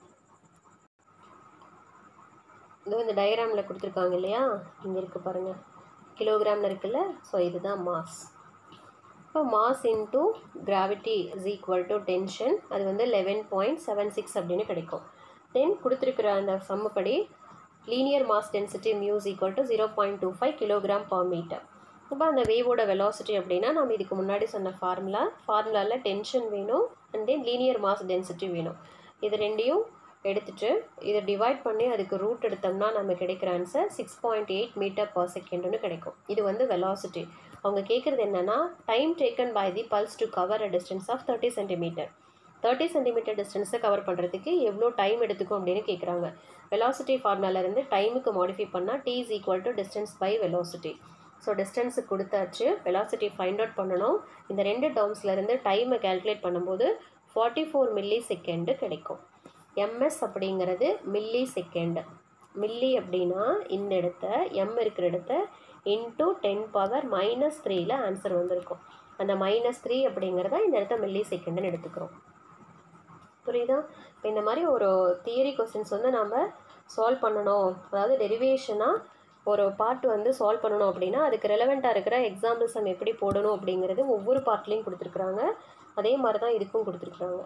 இது இந்த டயக்ராமில் கொடுத்துருக்காங்க இல்லையா இங்கே இருக்குது பாருங்கள் கிலோகிராமில் இருக்குல்ல ஸோ இதுதான் மாஸ் இப்போ mass into gravity is equal to tension அது வந்து லெவன் பாயிண்ட் செவன் சிக்ஸ் அப்படின்னு கிடைக்கும் தென் கொடுத்துருக்குற அந்த சம்மப்படி linear mass density mu is equal to zero point two five kilogram per metre இப்போ அந்த வேவோட வெலாசிட்டி அப்படின்னா நம்ம இதுக்கு முன்னாடி சொன்ன ஃபார்முலா ஃபார்முலாவில் டென்ஷன் வேணும் and then linear mass density வேணும் இது ரெண்டையும் எடுத்துட்டு இதை டிவைட் பண்ணி அதுக்கு ரூட் எடுத்தோம்னா நம்ம கிடைக்கிற answer six point eight metre per செகண்ட்னு கிடைக்கும் இது வந்து வெலாசிட்டி அவங்க கேட்குறது என்னென்னா time taken by the pulse to cover a distance of thirty centimetre thirty centimetre டிஸ்டன்ஸை கவர் பண்ணுறதுக்கு எவ்வளோ டைம் எடுத்துக்கும் அப்படின்னு கேட்குறாங்க வெலாசிட்டி ஃபார்முலாலேருந்து டைமுக்கு மாடிஃபை பண்ணால் T is equal to distance by velocity so distance கொடுத்தாச்சு வெலாசிட்டி ஃபைண்ட் அவுட் பண்ணணும் இந்த ரெண்டு டேர்ம்ஸ்லேருந்து டைமை கேல்குலேட் பண்ணும்போது ஃபார்ட்டி ஃபோர் மில்லி செகண்டு கிடைக்கும் எம்எஸ் அப்படிங்கிறது மில்லி செகண்ட் மில்லி அப்படின்னா இந்த இடத்த எம் இருக்கிற இடத்த இன்டூ டென் பவர் மைனஸ் த்ரீயில் ஆன்சர் வந்திருக்கும் அந்த மைனஸ் த்ரீ அப்படிங்கிறத இந்த இடத்த மில்லி செகண்டுன்னு எடுத்துக்கிறோம் புரியுதா இப்போ இந்த மாதிரி ஒரு தியரி கொஸ்டின்ஸ் வந்து நம்ம சால்வ் பண்ணணும் அதாவது டெரிவேஷனாக ஒரு பார்ட் வந்து சால்வ் பண்ணணும் அப்படின்னா அதுக்கு ரெலவெண்ட்டாக இருக்கிற எக்ஸாம்பிள்ஸ் நம்ம எப்படி போடணும் அப்படிங்கிறது ஒவ்வொரு பார்ட்லேயும் கொடுத்துருக்குறாங்க அதே மாதிரி தான் இதுக்கும் கொடுத்துருக்குறாங்க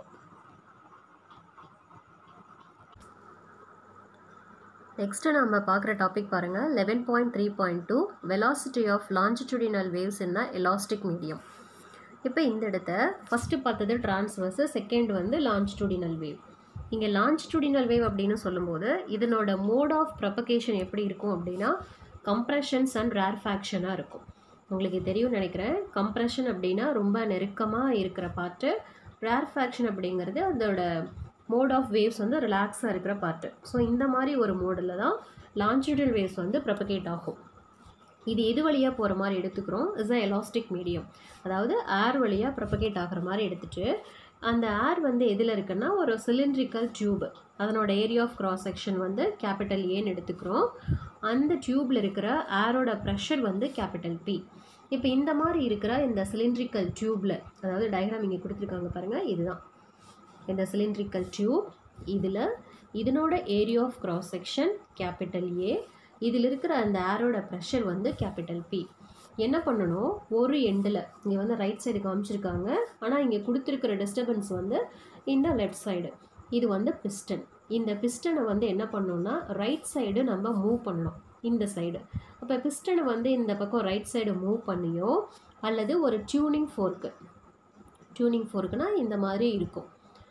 நெக்ஸ்ட்டு நம்ம பார்க்குற டாபிக் பாருங்கள் eleven point three point two velocity of longitudinal waves in elastic medium இப்போ இந்த இடத்த ஃபஸ்ட்டு பார்த்தது டிரான்ஸ்வர்ஸு செகண்ட் வந்து லாஞ்சிடியூடினல் வேவ் இங்கே லாஞ்சிடியூடினல் வேவ் அப்படின்னு சொல்லும்போது இதனோட மோட் ஆஃப் ப்ரப்பகேஷன் எப்படி இருக்கும் அப்படின்னா கம்ப்ரெஷன்ஸ் அண்ட் ரேர்ஃபேக்ஷனாக இருக்கும் உங்களுக்கு தெரியும் நினைக்கிறேன் கம்ப்ரெஷன் அப்படின்னா ரொம்ப நெருக்கமாக இருக்கிற பார்ட்டு ரேர்ஃபேக்ஷன் அப்படிங்கிறது அதோட மோட் ஆஃப் வேவ்ஸ் வந்து ரிலாக்ஸாக இருக்கிற பார்ட்டு ஸோ இந்த மாதிரி ஒரு மோடில் தான் லாஞ்சிடியூல் வேவ்ஸ் வந்து ப்ரப்பகேட் ஆகும் இது எது வழியாக போகிற மாதிரி எடுத்துக்கிறோம் இஸ் அ எலாஸ்டிக் மீடியம் அதாவது ஏர் வழியாக ப்ரப்பகேட் ஆகிற மாதிரி எடுத்துகிட்டு அந்த ஏர் வந்து எதில் இருக்குன்னா ஒரு சிலிண்ட்ரிக்கல் டியூப் அதனோட ஏரியா ஆஃப் கிராஸ் செக்ஷன் வந்து கேபிட்டல் ஏன்னு எடுத்துக்கிறோம் அந்த டியூப்பில் இருக்கிற ஏரோட ப்ரெஷர் வந்து கேபிட்டல் பி இப்போ இந்த மாதிரி இருக்கிற இந்த சிலிண்ட்ரிக்கல் டியூப்பில் அதாவது டயக்ராம் இங்கே கொடுத்துருக்காங்க பாருங்கள் இதுதான் இந்த சிலிண்ட்ரிக்கல் டியூப் இதில் இதனோட area of cross section capital A இதில் இருக்கிற அந்த ஏரோட ப்ரெஷர் வந்து கேபிட்டல் பி என்ன பண்ணணும் ஒரு எண்டில் இங்கே வந்து ரைட் சைடு காமிச்சிருக்காங்க ஆனால் இங்கே கொடுத்துருக்கிற டிஸ்டர்பன்ஸ் வந்து இந்த லெஃப்ட் சைடு இது வந்து பிஸ்டன் இந்த பிஸ்டனை வந்து என்ன பண்ணோம்னா ரைட் சைடு நம்ம மூவ் பண்ணணும் இந்த சைடு அப்போ பிஸ்டனை வந்து இந்த பக்கம் ரைட் சைடு மூவ் பண்ணியோ அல்லது ஒரு டியூனிங் ஃபோர்க்கு டியூனிங் ஃபோர்க்குனா இந்த மாதிரி இருக்கும்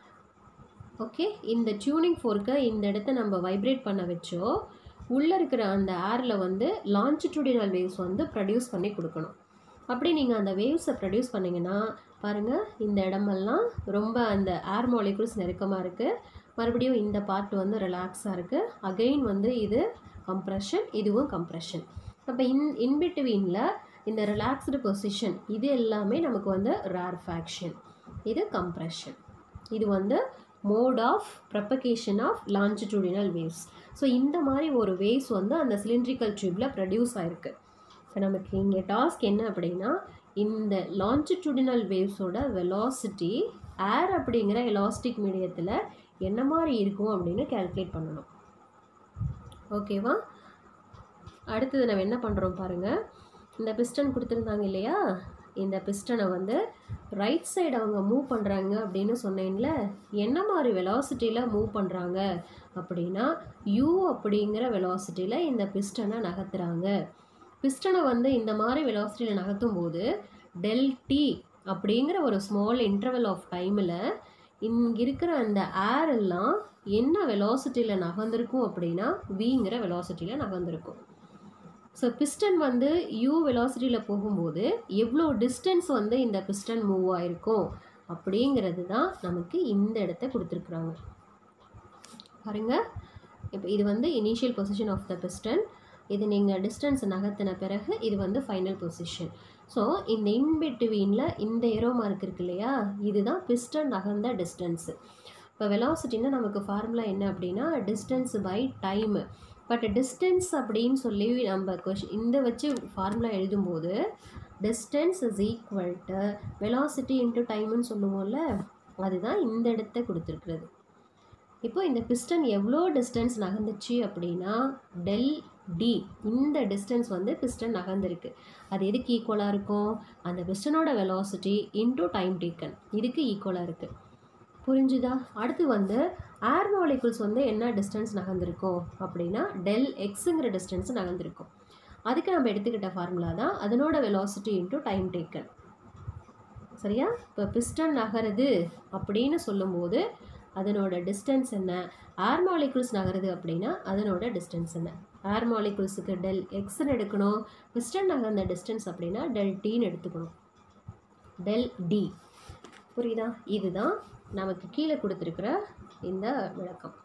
ஓகே இந்த டியூனிங் ஃபோர்க்கை இந்த இடத்த நம்ம வைப்ரேட் பண்ண வச்சோ உள்ளே இருக்கிற அந்த ஏரில் வந்து லாஞ்சிடியூடினல் வேவ்ஸ் வந்து ப்ரொடியூஸ் பண்ணி கொடுக்கணும் அப்படி நீங்கள் அந்த வேவ்ஸை ப்ரொடியூஸ் பண்ணிங்கன்னா பாருங்கள் இந்த இடமெல்லாம் ரொம்ப அந்த ஏர் மாலிகுல்ஸ் நெருக்கமாக இருக்குது மறுபடியும் இந்த பார்ட் வந்து ரிலாக்ஸாக இருக்குது அகெயின் வந்து இது கம்ப்ரெஷன் இதுவும் கம்ப்ரெஷன் அப்போ இன் இன்பிட்வீனில் இந்த ரிலாக்ஸ்டு பொசிஷன் இது எல்லாமே நமக்கு வந்து ரேர்ஃபேக்ஷன் இது கம்ப்ரெஷன் இது வந்து mode of propagation of longitudinal waves so இந்த மாதிரி ஒரு வேவ்ஸ் வந்து அந்த சிலிண்ட்ரிக்கல் டியூப்பில் ப்ரொடியூஸ் ஆயிருக்கு இப்போ நமக்கு இங்கே டாஸ்க் என்ன அப்படின்னா இந்த லாஞ்சிடியூடினல் வேவ்ஸோட வெலாசிட்டி ஏர் அப்படிங்கிற எலாஸ்டிக் மீடியத்தில் என்ன மாதிரி இருக்கும் அப்படின்னு கேல்குலேட் பண்ணணும் ஓகேவா அடுத்தது நம்ம என்ன பண்ணுறோம் பாருங்கள் இந்த பிஸ்டன் கொடுத்துருந்தாங்க இல்லையா இந்த பிஸ்டனை வந்து ரைட் சைடு அவங்க மூவ் பண்ணுறாங்க அப்படின்னு சொன்னேன்ல என்ன மாதிரி வெலாசிட்டியில் மூவ் பண்ணுறாங்க அப்படின்னா யூ அப்படிங்கிற வெலாசிட்டியில் இந்த பிஸ்டனை நகர்த்துறாங்க பிஸ்டனை வந்து இந்த மாதிரி வெலாசிட்டியில் நகர்த்தும் போது டெல் டி அப்படிங்கிற ஒரு ஸ்மால் இன்டர்வல் ஆஃப் டைமில் இங்கே இருக்கிற அந்த ஏர் எல்லாம் என்ன வெலாசிட்டியில் நகர்ந்திருக்கும் அப்படின்னா விங்கிற வெலாசிட்டியில் நகர்ந்திருக்கும் ஸோ பிஸ்டன் வந்து யூ வெலாசிட்டியில் போகும்போது எவ்வளோ டிஸ்டன்ஸ் வந்து இந்த பிஸ்டன் மூவ் ஆயிருக்கும் அப்படிங்கிறது தான் நமக்கு இந்த இடத்த கொடுத்துருக்குறாங்க பாருங்க இப்போ இது வந்து initial position of the piston இது நீங்கள் டிஸ்டன்ஸ் நகர்த்தின பிறகு இது வந்து ஃபைனல் பொசிஷன் ஸோ இந்த இன்பிட்வீனில் இந்த ஏரோ மார்க் இருக்கு இல்லையா இதுதான் பிஸ்டன் நகர்ந்த டிஸ்டன்ஸு இப்போ வெலாசிட்டின்னா நமக்கு ஃபார்முலா என்ன அப்படின்னா distance by time but distance அப்படின்னு சொல்லி நம்ம கொஷ் இந்த வச்சு ஃபார்முலா எழுதும்போது distance is equal to velocity into டைம்னு சொல்லுவோம்ல அதுதான் இந்த இடத்த கொடுத்துருக்குறது இப்போ இந்த பிஸ்டன் எவ்வளோ டிஸ்டன்ஸ் நகர்ந்துச்சு அப்படின்னா டெல் டி இந்த டிஸ்டன்ஸ் வந்து பிஸ்டன் நகர்ந்துருக்கு அது எதுக்கு ஈக்குவலாக இருக்கும் அந்த பிஸ்டனோட வெலாசிட்டி இன்டூ டைம் டேக்கன் இதுக்கு ஈக்குவலாக இருக்குது புரிஞ்சுதா அடுத்து வந்து ஏர் மாலிகுல்ஸ் வந்து என்ன டிஸ்டன்ஸ் நகர்ந்திருக்கும் அப்படின்னா டெல் எக்ஸுங்கிற டிஸ்டன்ஸ் நகர்ந்திருக்கும் அதுக்கு நம்ம எடுத்துக்கிட்ட ஃபார்முலா தான் அதனோட வெலாசிட்டி இன்டூ டைம் டேக்கன் சரியா இப்போ பிஸ்டன் நகருது அப்படின்னு சொல்லும்போது அதனோட டிஸ்டன்ஸ் என்ன ஏர் மாலிகுல்ஸ் நகருது அப்படின்னா அதனோட டிஸ்டன்ஸ் என்ன ஏர் மாலிகுல்ஸுக்கு டெல் எக்ஸ்ன்னு எடுக்கணும் பிஸ்டன் நகர்ந்த டிஸ்டன்ஸ் அப்படின்னா டெல் டின்னு எடுத்துக்கணும் டெல் டி புரியுதா இதுதான் நமக்கு கீழே கொடுத்துருக்குற இந்த விளக்கம்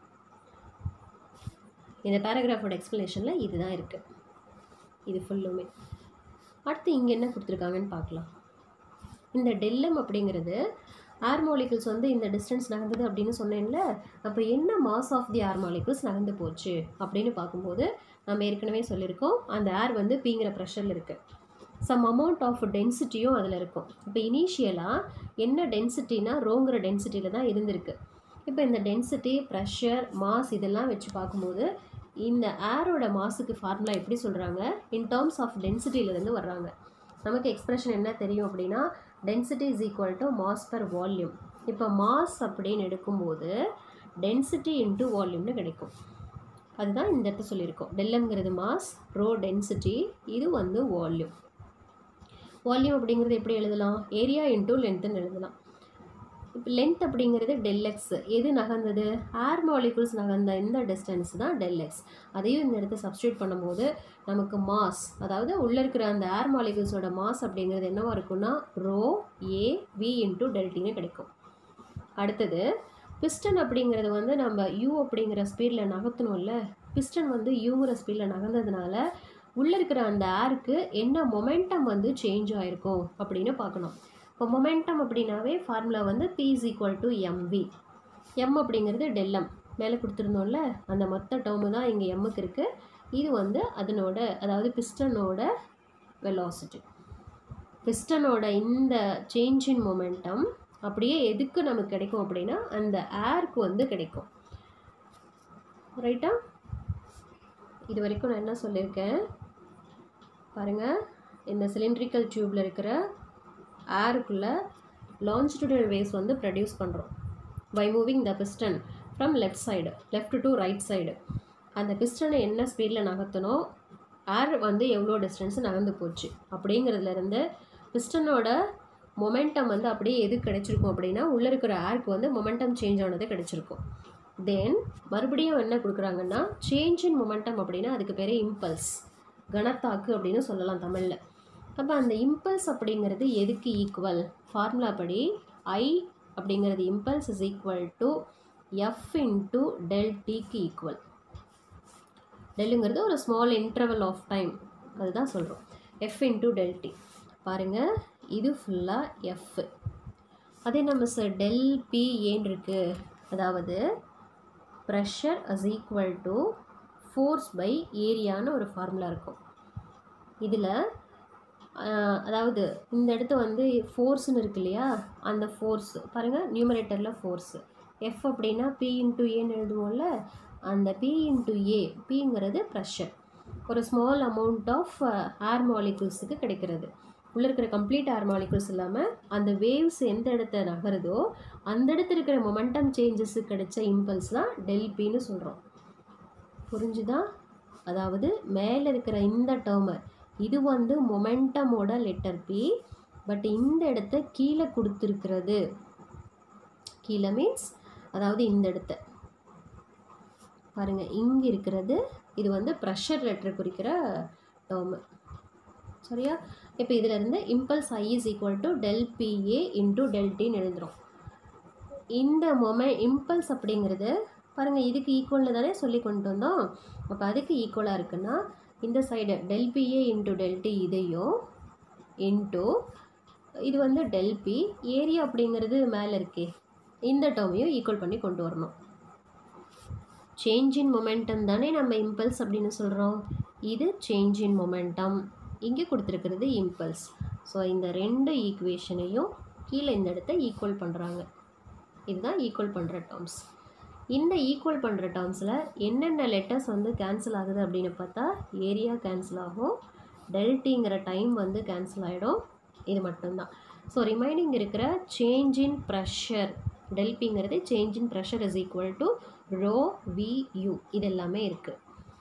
இந்த பேராகிராஃபோட எக்ஸ்ப்ளனேஷனில் இதுதான் இருக்குது இது ஃபுல்லுமே அடுத்து இங்கே என்ன கொடுத்துருக்காங்கன்னு பார்க்கலாம் இந்த டெல்லம் அப்படிங்கிறது ஏர் மாலிகுல்ஸ் வந்து இந்த டிஸ்டன்ஸ் நகர்ந்தது அப்படின்னு சொன்னேன்ல அப்போ என்ன mass of the air molecules நகர்ந்து போச்சு அப்படின்னு பார்க்கும்போது நம்ம ஏற்கனவே சொல்லியிருக்கோம் அந்த ஏர் வந்து பீங்கிற ப்ரெஷரில் இருக்குது சம் அமௌண்ட் ஆஃப் டென்சிட்டியும் அதில் இருக்கும் இப்போ இனிஷியலாக என்ன டென்சிட்டினா ரோங்கிற டென்சிட்டியில் தான் இருந்திருக்கு இப்போ இந்த டென்சிட்டி ப்ரெஷர் மாஸ் இதெல்லாம் வச்சு பார்க்கும்போது இந்த ஏரோட மாஸுக்கு ஃபார்முலா எப்படி சொல்கிறாங்க இன் டேர்ம்ஸ் ஆஃப் டென்சிட்டியிலேருந்து வர்றாங்க நமக்கு எக்ஸ்பிரஷன் என்ன தெரியும் அப்படின்னா density is equal to mass per volume இப்போ மாஸ் அப்படின்னு எடுக்கும்போது டென்சிட்டி இன்ட்டு வால்யூம்னு கிடைக்கும் அதுதான் இந்த இடத்த சொல்லியிருக்கோம் டெல்லம்ங்கிறது மாஸ் ரோ டென்சிட்டி இது வந்து வால்யூம் வால்யூம் அப்படிங்கிறது எப்படி எழுதலாம் ஏரியா இன்டூ லென்த்துன்னு எழுதலாம் இப்போ லென்த் அப்படிங்கிறது டெல்எக்ஸ் எது நகர்ந்தது ஏர் மாலிகுல்ஸ் நகர்ந்த இந்த டிஸ்டன்ஸ் தான் டெல்எக்ஸ் அதையும் இந்த இடத்த சப்ஸ்டியூட் பண்ணும்போது நமக்கு மாஸ் அதாவது உள்ளே இருக்கிற அந்த ஏர் மாலிகுல்ஸோட மாஸ் அப்படிங்கிறது என்னவா இருக்கும்னா ரோ ஏ வி இன்டூ டெல்டின்னு கிடைக்கும் அடுத்தது பிஸ்டன் அப்படிங்கிறது வந்து நம்ம யூ அப்படிங்கிற ஸ்பீடில் நகர்த்தணும்ல பிஸ்டன் வந்து யூங்கிற ஸ்பீடில் நகர்ந்ததுனால உள்ளே இருக்கிற அந்த ஏருக்கு என்ன மொமெண்டம் வந்து சேஞ்ச் ஆகிருக்கும் அப்படின்னு பார்க்கணும் இப்போ மொமெண்டம் அப்படின்னாவே ஃபார்முலா வந்து p is equal to mv m அப்படிங்கிறது டெல்லம் மேலே கொடுத்துருந்தோம்ல அந்த மொத்த டேர்மு தான் இங்கே எம்முக்கு இருக்குது இது வந்து அதனோட அதாவது பிஸ்டனோட வெலாசிட்டி பிஸ்டனோட இந்த சேஞ்ச் இன் மொமெண்டம் அப்படியே எதுக்கு நமக்கு கிடைக்கும் அப்படின்னா அந்த ஏருக்கு வந்து கிடைக்கும் ரைட்டா இது வரைக்கும் நான் என்ன சொல்லியிருக்கேன் பாருங்கள் இந்த சிலிண்ட்ரிக்கல் டியூப்பில் இருக்கிற ஏருக்குள்ளே லாஞ்சிடியூடல் வேவ்ஸ் வந்து ப்ரொடியூஸ் பண்ணுறோம் by moving the piston from left side left to right side அந்த பிஸ்டனை என்ன ஸ்பீடில் நகர்த்தணும் ஏர் வந்து எவ்வளோ டிஸ்டன்ஸ் நகர்ந்து போச்சு அப்படிங்கிறதுலேருந்து பிஸ்டனோட மொமெண்டம் வந்து அப்படியே எது கிடைச்சிருக்கும் அப்படின்னா உள்ளே இருக்கிற ஏருக்கு வந்து மொமெண்டம் சேஞ்ச் ஆனது கிடைச்சிருக்கும் தென் மறுபடியும் என்ன கொடுக்குறாங்கன்னா சேஞ்ச் இன் மொமெண்டம் அப்படின்னா அதுக்கு பேரே இம்பல்ஸ் கனத்தாக்கு அப்படின்னு சொல்லலாம் தமிழில் அப்போ அந்த இம்பல்ஸ் அப்படிங்கிறது எதுக்கு ஈக்குவல் ஃபார்முலா படி ஐ அப்படிங்கிறது impulse is equal to F into del டிக்கு ஈக்குவல் டெல்லுங்கிறது ஒரு ஸ்மால் இன்டர்வல் ஆஃப் டைம் அதுதான் சொல்கிறோம் எஃப் இன்ட்டு டெல் டி பாருங்கள் இது ஃபுல்லாக எஃப் அதே நம்ம சார் டெல் பி ஏன் இருக்குது அதாவது pressure as equal to force by ஏரியான்னு ஒரு ஃபார்முலா இருக்கும் இதில் அதாவது இந்த இடத்த வந்து ஃபோர்ஸ்னு இருக்கு இல்லையா அந்த ஃபோர்ஸ் பாருங்கள் நியூமரேட்டரில் ஃபோர்ஸு எஃப் அப்படின்னா பி இன்ட்டு ஏன்னு எழுதுவோம்ல அந்த பி இன்ட்டு ஏ பிங்கிறது ப்ரெஷர் ஒரு ஸ்மால் அமௌண்ட் ஆஃப் ஏர் மாலிகுல்ஸுக்கு கிடைக்கிறது உள்ளே இருக்கிற கம்ப்ளீட் ஏர் மாலிகுல்ஸ் இல்லாமல் அந்த வேவ்ஸ் எந்த இடத்த நகருதோ அந்த இடத்துல இருக்கிற மொமெண்டம் சேஞ்சஸுக்கு கிடைச்ச இம்பல்ஸ் தான் டெல்பின்னு சொல்கிறோம் புரிஞ்சுதா அதாவது மேலே இருக்கிற இந்த டேர்மை இது வந்து மொமெண்டமோட லெட்டர் பி பட் இந்த இடத்த கீழே கொடுத்துருக்கிறது கீழே மீன்ஸ் அதாவது இந்த இடத்த பாருங்கள் இங்கே இருக்கிறது இது வந்து ப்ரெஷர் லெட்டர் குறிக்கிற டேர்மு சரியா இப்போ இதிலிருந்து impulse I is equal to del P A into del டின்னு எழுதுகிறோம் இந்த மொமெ இம்பல்ஸ் அப்படிங்கிறது பாருங்கள் இதுக்கு ஈக்குவல்னு தானே சொல்லி கொண்டு வந்தோம் அப்போ அதுக்கு ஈக்குவலாக இருக்குன்னா இந்த side del P A into del T இதையும் இன்ட்டு இது வந்து டெல் பி ஏரியா அப்படிங்கிறது மேலே இருக்கே இந்த டேர்மையும் ஈக்குவல் பண்ணி கொண்டு வரணும் சேஞ்ச் இன் மொமெண்டம் தானே நம்ம இம்பல்ஸ் அப்படின்னு சொல்கிறோம் இது சேஞ்ச் இன் மொமெண்டம் இங்கே கொடுத்துருக்கிறது இம்பல்ஸ் ஸோ இந்த ரெண்டு ஈக்குவேஷனையும் கீழே இந்த இடத்த ஈக்குவல் பண்ணுறாங்க இதுதான் ஈக்குவல் பண்ணுற டேர்ம்ஸ் இந்த ஈக்குவல் பண்ணுற டேர்ம்ஸில் என்னென்ன லெட்டர்ஸ் வந்து கேன்சல் ஆகுது அப்படின்னு பார்த்தா ஏரியா கேன்சல் ஆகும் டெல்டிங்கிற டைம் வந்து கேன்சல் ஆகிடும் இது மட்டும்தான் ஸோ ரிமைனிங் இருக்கிற சேஞ்ச் இன் ப்ரெஷர் டெல்பிங்கிறது change in pressure is equal to rho V U இது எல்லாமே இருக்குது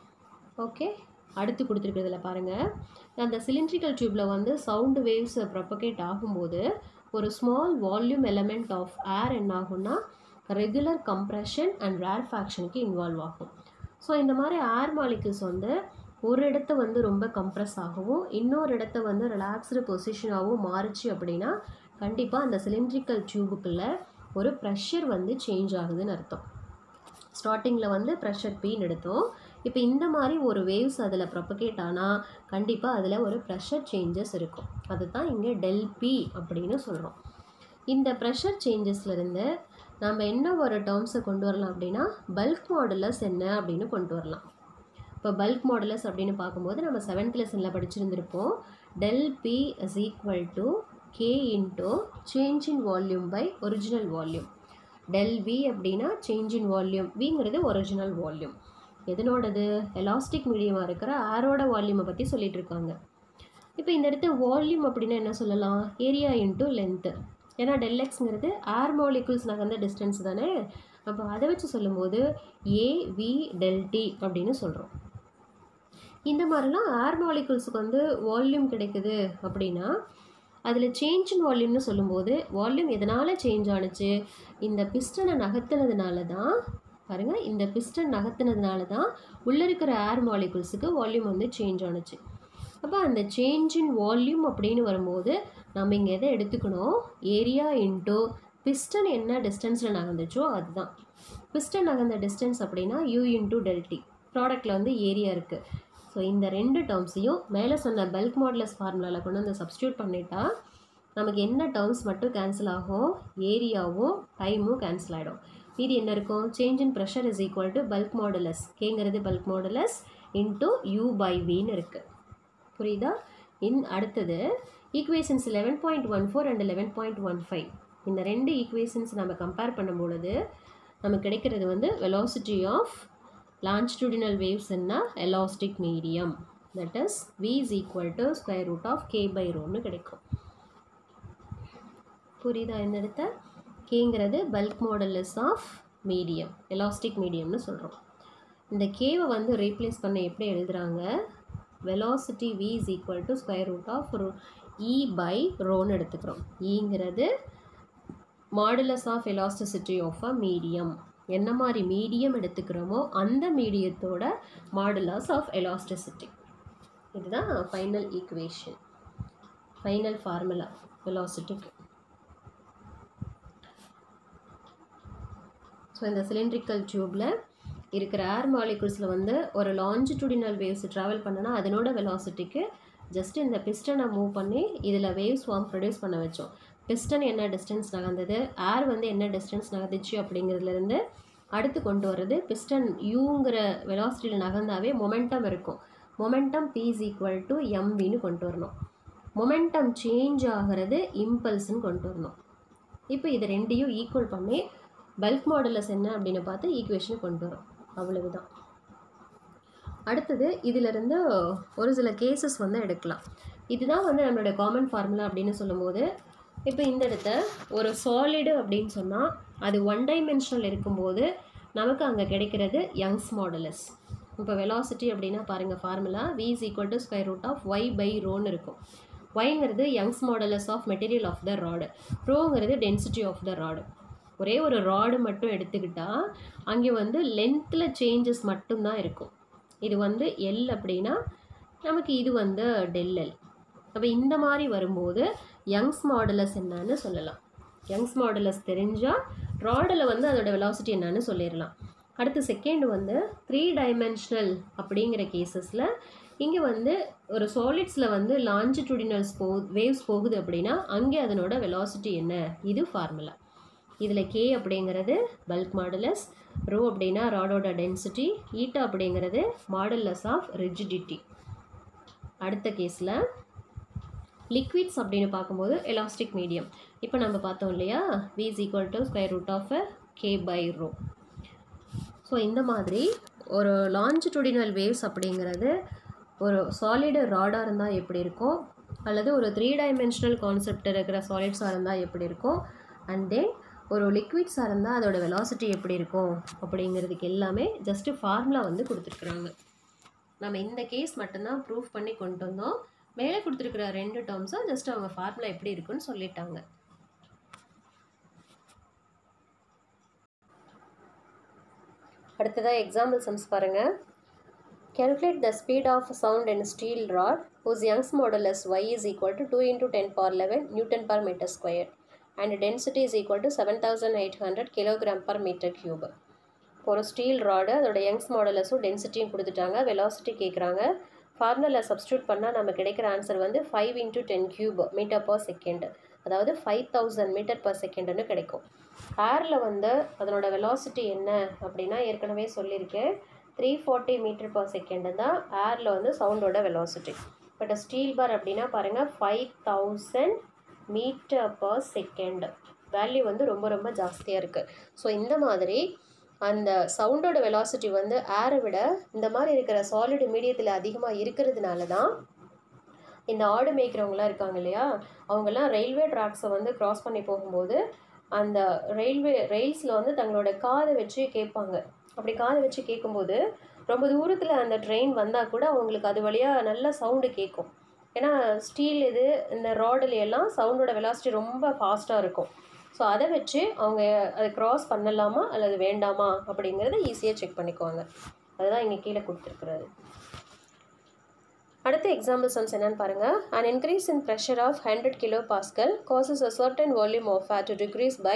ஓகே அடுத்து கொடுத்துருக்கிறதுல பாருங்கள் அந்த சிலிண்ட்ரிக்கல் டியூப்பில் வந்து சவுண்டு வேவ்ஸ் ப்ரொபகேட் ஆகும்போது ஒரு small volume element of air என்ன ஆகும்னா ரெகுலர் கம்ப்ரெஷன் அண்ட் ரேர்ஃபேக்ஷனுக்கு இன்வால்வ் ஆகும் ஸோ இந்த மாதிரி ஏர் மாலிகுல்ஸ் வந்து ஒரு இடத்த வந்து ரொம்ப கம்ப்ரெஸ் ஆகவும் இன்னொரு இடத்த வந்து ரிலாக்ஸ்டு பொசிஷனாகவும் மாறுச்சு அப்படின்னா கண்டிப்பாக அந்த சிலிண்ட்ரிக்கல் டியூபுக்குள்ளே ஒரு ப்ரெஷர் வந்து சேஞ்ச் ஆகுதுன்னு அர்த்தம் ஸ்டார்டிங்கில் வந்து ப்ரெஷர் பீன் எடுத்தோம் இப்போ இந்த மாதிரி ஒரு வேவ்ஸ் அதில் ப்ரொபகேட் ஆனால் கண்டிப்பாக அதில் ஒரு ப்ரெஷர் சேஞ்சஸ் இருக்கும் அதுதான் இங்கே டெல் பி அப்படின்னு சொல்கிறோம் இந்த ப்ரெஷர் சேஞ்சஸ்லேருந்து நம்ம என்ன ஒரு டேர்ம்ஸை கொண்டு வரலாம் அப்படின்னா பல்க் மாடுலஸ் என்ன அப்படின்னு கொண்டு வரலாம் இப்போ பல்க் மாடுலஸ் அப்படின்னு பார்க்கும்போது நம்ம செவன்த் லெசனில் படிச்சிருந்திருப்போம் del P is equal to K into change in volume by original volume del V அப்படின்னா சேஞ்ச் இன் வால்யூம் விங்கிறது ஒரிஜினல் வால்யூம் எதனோடது எலாஸ்டிக் மீடியமாக இருக்கிற ஏரோட வால்யூமை பற்றி சொல்லிட்டு இருக்காங்க இப்போ இந்த இடத்து வால்யூம் அப்படின்னா என்ன சொல்லலாம் ஏரியா இன்ட்டு லென்த்து ஏன்னா டெல் எக்ஸ்ங்கிறது ஏர் மாலிகுல்ஸ் நகர்ந்த டிஸ்டன்ஸ் தானே அப்போ அதை வச்சு சொல்லும்போது ஏ வி டெல் டி அப்படின்னு சொல்கிறோம் இந்த மாதிரிலாம் ஏர் மாலிகுல்ஸுக்கு வந்து வால்யூம் கிடைக்குது அப்படின்னா அதில் சேஞ்ச் இன் வால்யூம்னு சொல்லும்போது வால்யூம் எதனால் சேஞ்ச் ஆணுச்சு இந்த பிஸ்டனை நகர்த்தினதுனால தான் பாருங்கள் இந்த பிஸ்டன் நகர்த்தினதுனால தான் உள்ளே இருக்கிற ஏர் மாலிகுல்ஸுக்கு வால்யூம் வந்து சேஞ்ச் ஆணுச்சு அப்போ அந்த சேஞ்ச் இன் வால்யூம் அப்படின்னு வரும்போது நம்ம இங்கே எதை எடுத்துக்கணும் ஏரியா இன்டோ பிஸ்டன் என்ன டிஸ்டன்ஸில் நகர்ந்துச்சோ அதுதான் பிஸ்டன் நகர்ந்த டிஸ்டன்ஸ் அப்படின்னா யூ இன்டூ டெல்டி ப்ராடக்டில் வந்து ஏரியா இருக்குது ஸோ இந்த ரெண்டு டேர்ம்ஸையும் மேலே சொன்ன பல்க் மாடலஸ் ஃபார்முலாவில் கொண்டு வந்து சப்ஸ்டியூட் பண்ணிட்டா நமக்கு என்ன டேர்ம்ஸ் மட்டும் கேன்சல் ஆகும் ஏரியாவும் டைமும் கேன்சல் ஆகிடும் மீதி என்ன இருக்கும் change in pressure is equal to bulk modulus கேங்கிறது bulk modulus into U by வின்னு இருக்குது புரியுதா இன் அடுத்தது equations eleven point one four and eleven point one five இந்த ரெண்டு ஈக்குவேஷன்ஸ் நம்ம கம்பேர் பண்ணும் பொழுது நமக்கு கிடைக்கிறது வந்து velocity of longitudinal waves in a elastic medium that is v is equal to square root of k by rho னு கிடைக்கும் புரியுதா இந்த இடத்த கேங்கிறது bulk modulus of medium elastic மீடியம்னு சொல்கிறோம் இந்த கேவை வந்து ரீப்ளேஸ் பண்ண எப்படி எழுதுகிறாங்க velocity v is equal to square root of e by ரோன்னு எடுத்துக்கிறோம் ஈங்கிறது modulus of elasticity of a medium என்ன மாதிரி மீடியம் எடுத்துக்கிறோமோ அந்த மீடியத்தோட மாடுலஸ் ஆஃப் எலாஸ்டிசிட்டி இதுதான் ஃபைனல் ஈக்குவேஷன் ஃபைனல் ஃபார்முலா வெலாசிட்டிக்கு ஸோ இந்த சிலிண்ட்ரிக்கல் டியூப்பில் இருக்கிற ஏர் மாலிகுல்ஸில் வந்து ஒரு லாஞ்சிடியூடினல் வேவ்ஸ் ட்ராவல் பண்ணனா அதனோட வெலாசிட்டிக்கு ஜஸ்ட் இந்த பிஸ்டனை மூவ் பண்ணி இதில் வேவ்ஸ் ஃபார்ம் ப்ரொடியூஸ் பண்ண வச்சோம் பிஸ்டன் என்ன டிஸ்டன்ஸ் நகர்ந்தது ஏர் வந்து என்ன டிஸ்டன்ஸ் நகர்ந்துச்சு அப்படிங்கிறதுலேருந்து அடுத்து கொண்டு வர்றது பிஸ்டன் யூங்கிற வெலாசிட்டியில் நகர்ந்தாவே மொமெண்டம் இருக்கும் momentum P is equal to எம்வின்னு கொண்டு வரணும் மொமெண்டம் சேஞ்ச் ஆகிறது இம்பல்ஸ்ன்னு கொண்டு வரணும் இப்போ இது ரெண்டையும் ஈக்குவல் பண்ணி பல்க் மாடலஸ் என்ன அப்படின்னு பார்த்து ஈக்குவேஷன் கொண்டு வரும் அவ்வளவுதான் அடுத்தது இதிலிருந்து ஒரு சில கேசஸ் வந்து எடுக்கலாம் இதுதான் வந்து நம்மளோட காமன் ஃபார்முலா அப்படின்னு சொல்லும்போது இப்போ இந்த இடத்த ஒரு சாலிடு அப்படின்னு சொன்னால் அது ஒன் டைமென்ஷனல் இருக்கும்போது நமக்கு அங்கே கிடைக்கிறது யங்ஸ் மாடலஸ் இப்போ வெலாசிட்டி அப்படின்னா பாருங்கள் formula V is equal to square root of Y by ரோன்னு இருக்கும் ஒய்ங்கிறது Young's modulus of material of the rod ரோங்கிறது டென்சிட்டி ஆஃப் த ராடு ஒரே ஒரு ராடு மட்டும் எடுத்துக்கிட்டால் அங்கே வந்து லென்த்தில் சேஞ்சஸ் மட்டும்தான் இருக்கும் இது வந்து எல் அப்படின்னா நமக்கு இது வந்து டெல் எல் அப்போ இந்த மாதிரி வரும்போது யங்ஸ் மாடலஸ் என்னன்னு சொல்லலாம் யங்ஸ் மாடலஸ் தெரிஞ்சால் ராடில் வந்து அதோட வெலாசிட்டி என்னன்னு சொல்லிடலாம் அடுத்து செகண்ட் வந்து த்ரீ டைமென்ஷனல் அப்படிங்கிற கேசஸில் இங்கே வந்து ஒரு சாலிட்ஸில் வந்து லாஞ்சிடியூடினல்ஸ் போ வேவ்ஸ் போகுது அப்படின்னா அங்கே அதனோட வெலாசிட்டி என்ன இது ஃபார்முலா இதில் கே அப்படிங்கிறது பல்க் மாடலஸ் ரோ அப்படின்னா ராடோட டென்சிட்டி ஈட்டா அப்படிங்கிறது மாடலஸ் ஆஃப் ரிஜிடிட்டி அடுத்த கேஸில் லிக்விட்ஸ் அப்படின்னு பார்க்கும்போது எலாஸ்டிக் மீடியம் இப்போ நம்ம பார்த்தோம் இல்லையா V is equal to square root of K by rho so இந்த மாதிரி ஒரு லாஞ்சிடியூடினல் வேவ்ஸ் அப்படிங்கிறது ஒரு சாலிடு ராடாக இருந்தால் எப்படி இருக்கும் அல்லது ஒரு த்ரீ டைமென்ஷனல் கான்செப்ட் இருக்கிற சாலிட்ஸாக இருந்தால் எப்படி இருக்கும் அண்ட் தென் ஒரு லிக்விட்ஸாக இருந்தால் அதோட வெலாசிட்டி எப்படி இருக்கும் அப்படிங்கிறதுக்கு எல்லாமே ஜஸ்ட்டு ஃபார்முலா வந்து கொடுத்துருக்குறாங்க நம்ம இந்த கேஸ் மட்டும்தான் ப்ரூஃப் பண்ணி கொண்டு வந்தோம் மேலே கொடுத்துருக்குற ரெண்டு டேர்ம்ஸும் ஜஸ்ட் அவங்க ஃபார்முலா எப்படி இருக்குன்னு சொல்லிட்டாங்க அடுத்ததாக எக்ஸாம்பிள் சம்ஸ் பாருங்கள் Calculate the speed of sound in steel rod whose Young's modulus y is equal to 2 into 10 power 11 Newton per meter square and density is equal to 7800 kilogram per meter cube. இப்போ ஒரு steel rod அதோட Young's மாடலஸும் டென்சிட்டியும் கொடுத்துட்டாங்க velocity கேட்குறாங்க formula substitute பண்ணால் நம்ம கிடைக்கிற ஆன்சர் வந்து five into ten cube metre per second அதாவது ஃபைவ் தௌசண்ட் மீட்டர் பர் செகண்டுன்னு கிடைக்கும் ஏரில் வந்து அதனோட வெலாசிட்டி என்ன அப்படின்னா ஏற்கனவே சொல்லியிருக்கேன் three forty metre per second தான் ஏரில் வந்து சவுண்டோட வெலாசிட்டி பட் ஸ்டீல் பார் அப்படின்னா பாருங்கள் five thousand metre per second value வந்து ரொம்ப ரொம்ப ஜாஸ்தியாக இருக்குது ஸோ இந்த மாதிரி அந்த சவுண்டோட வெலாசிட்டி வந்து ஏரை விட இந்த மாதிரி இருக்கிற சாலிட் மீடியத்தில் அதிகமாக இருக்கிறதுனால தான் இந்த ஆடு மேய்க்கிறவங்களாம் இருக்காங்க இல்லையா அவங்கெல்லாம் ரயில்வே ட்ராக்ஸை வந்து க்ராஸ் பண்ணி போகும்போது அந்த ரயில்வே ரெயில்ஸில் வந்து தங்களோட காதை வச்சு கேட்பாங்க அப்படி காதை வச்சு கேட்கும்போது ரொம்ப தூரத்தில் அந்த ட்ரெயின் வந்தால் கூட அவங்களுக்கு அது வழியாக நல்ல சவுண்டு கேட்கும் ஏன்னா ஸ்டீல் இது இந்த ராடுல எல்லாம் சவுண்டோட வெலாசிட்டி ரொம்ப ஃபாஸ்ட்டாக இருக்கும் ஸோ அதை வச்சு அவங்க அதை க்ராஸ் பண்ணலாமா அல்லது வேண்டாமா அப்படிங்கிறத ஈஸியாக செக் பண்ணிக்குவாங்க அதுதான் இங்கே கீழே கொடுத்துருக்குறது அடுத்த எக்ஸாம்பிள் சம்ஸ் என்னன்னு பாருங்கள் an increase in pressure of 100 kilo pascal causes a certain volume of air to decrease by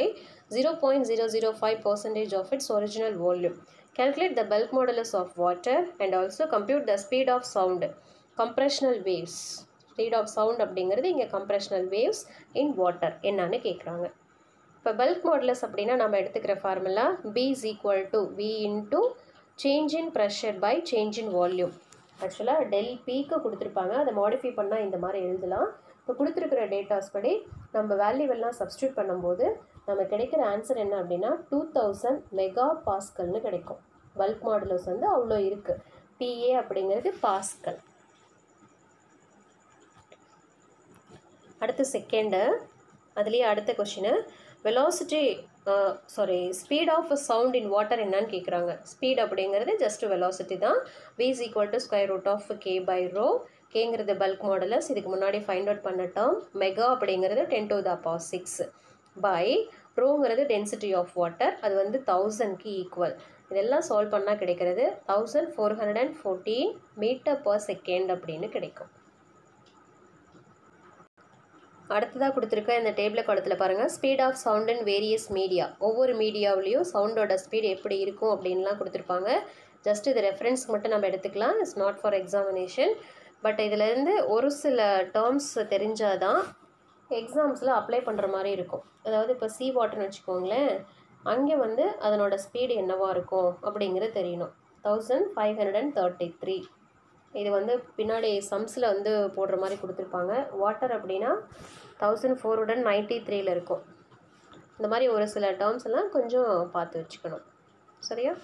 0.005 percentage of its original volume. Calculate the bulk modulus of water and also compute the speed of sound. Compressional waves. Speed of sound அப்படிங்கிறது இங்கே compressional waves in water என்னன்னு கேட்குறாங்க இப்போ bulk modulus அப்படின்னா நம்ம எடுத்துக்கிற formula P is equal to V into change in pressure by change in volume ஆக்சுவலாக del பீக்கு கொடுத்துருப்பாங்க அதை மாடிஃபை பண்ணால் இந்த மாதிரி எழுதலாம் இப்போ கொடுத்துருக்கிற டேட்டாஸ் படி நம்ம வேல்யூவெல்லாம் சப்ஸ்டியூட் பண்ணும்போது நம்ம கிடைக்கிற ஆன்சர் என்ன அப்படின்னா டூ தௌசண்ட் மெகா பாஸ்கல்னு கிடைக்கும் பல்க் மாடுலஸ் வந்து அவ்வளோ இருக்குது பிஏ அப்படிங்கிறது பாஸ்கல் அடுத்து செகண்டு அதுலேயே அடுத்த question velocity sorry speed of sound in water என்னன்னு கேட்குறாங்க ஸ்பீட் அப்படிங்கிறது ஜஸ்ட் வெலாசிட்டி தான் V is equal to square root of K by rho கேங்கிறது பல்க் மாடலஸ் இதுக்கு முன்னாடி ஃபைண்ட் அவுட் பண்ண டேர்ம் மெகா அப்படிங்கிறது ten to the power six by ரோங்கிறது டென்சிட்டி ஆஃப் வாட்டர் அது வந்து தௌசண்ட்க்கு ஈக்குவல் இதெல்லாம் சால்வ் பண்ணால் கிடைக்கிறது thousand four hundred and fourteen metre per second அப்படின்னு கிடைக்கும் அடுத்ததாக கொடுத்துருக்க இந்த டேபிள் படத்தில் பாருங்கள் speed of sound and various media ஒவ்வொரு மீடியாவிலையும் சவுண்டோட ஸ்பீட் எப்படி இருக்கும் அப்படின்லாம் கொடுத்துருப்பாங்க ஜஸ்ட் இது ரெஃபரன்ஸ்க்கு மட்டும் நம்ம எடுத்துக்கலாம் it's not for examination but இதிலேருந்து ஒரு சில டேர்ம்ஸ் தெரிஞ்சாதான் எக்ஸாம்ஸில் அப்ளை பண்ணுற மாதிரி இருக்கும் அதாவது இப்போ சி வாட்டர்னு வச்சுக்கோங்களேன் அங்கே வந்து அதனோட ஸ்பீடு என்னவா இருக்கும் அப்படிங்கிறது தெரியணும் thousand five hundred and thirty three இது வந்து பின்னாடி சம்ஸில் வந்து போடுற மாதிரி கொடுத்துருப்பாங்க வாட்டர் அப்படின்னா தௌசண்ட் ஃபோர் ஹண்ட்ரட் நைன்ட்டி த்ரீல இருக்கும் இந்த மாதிரி ஒரு சில டேர்ம்ஸ் எல்லாம் கொஞ்சம் பார்த்து வச்சுக்கணும் சரியா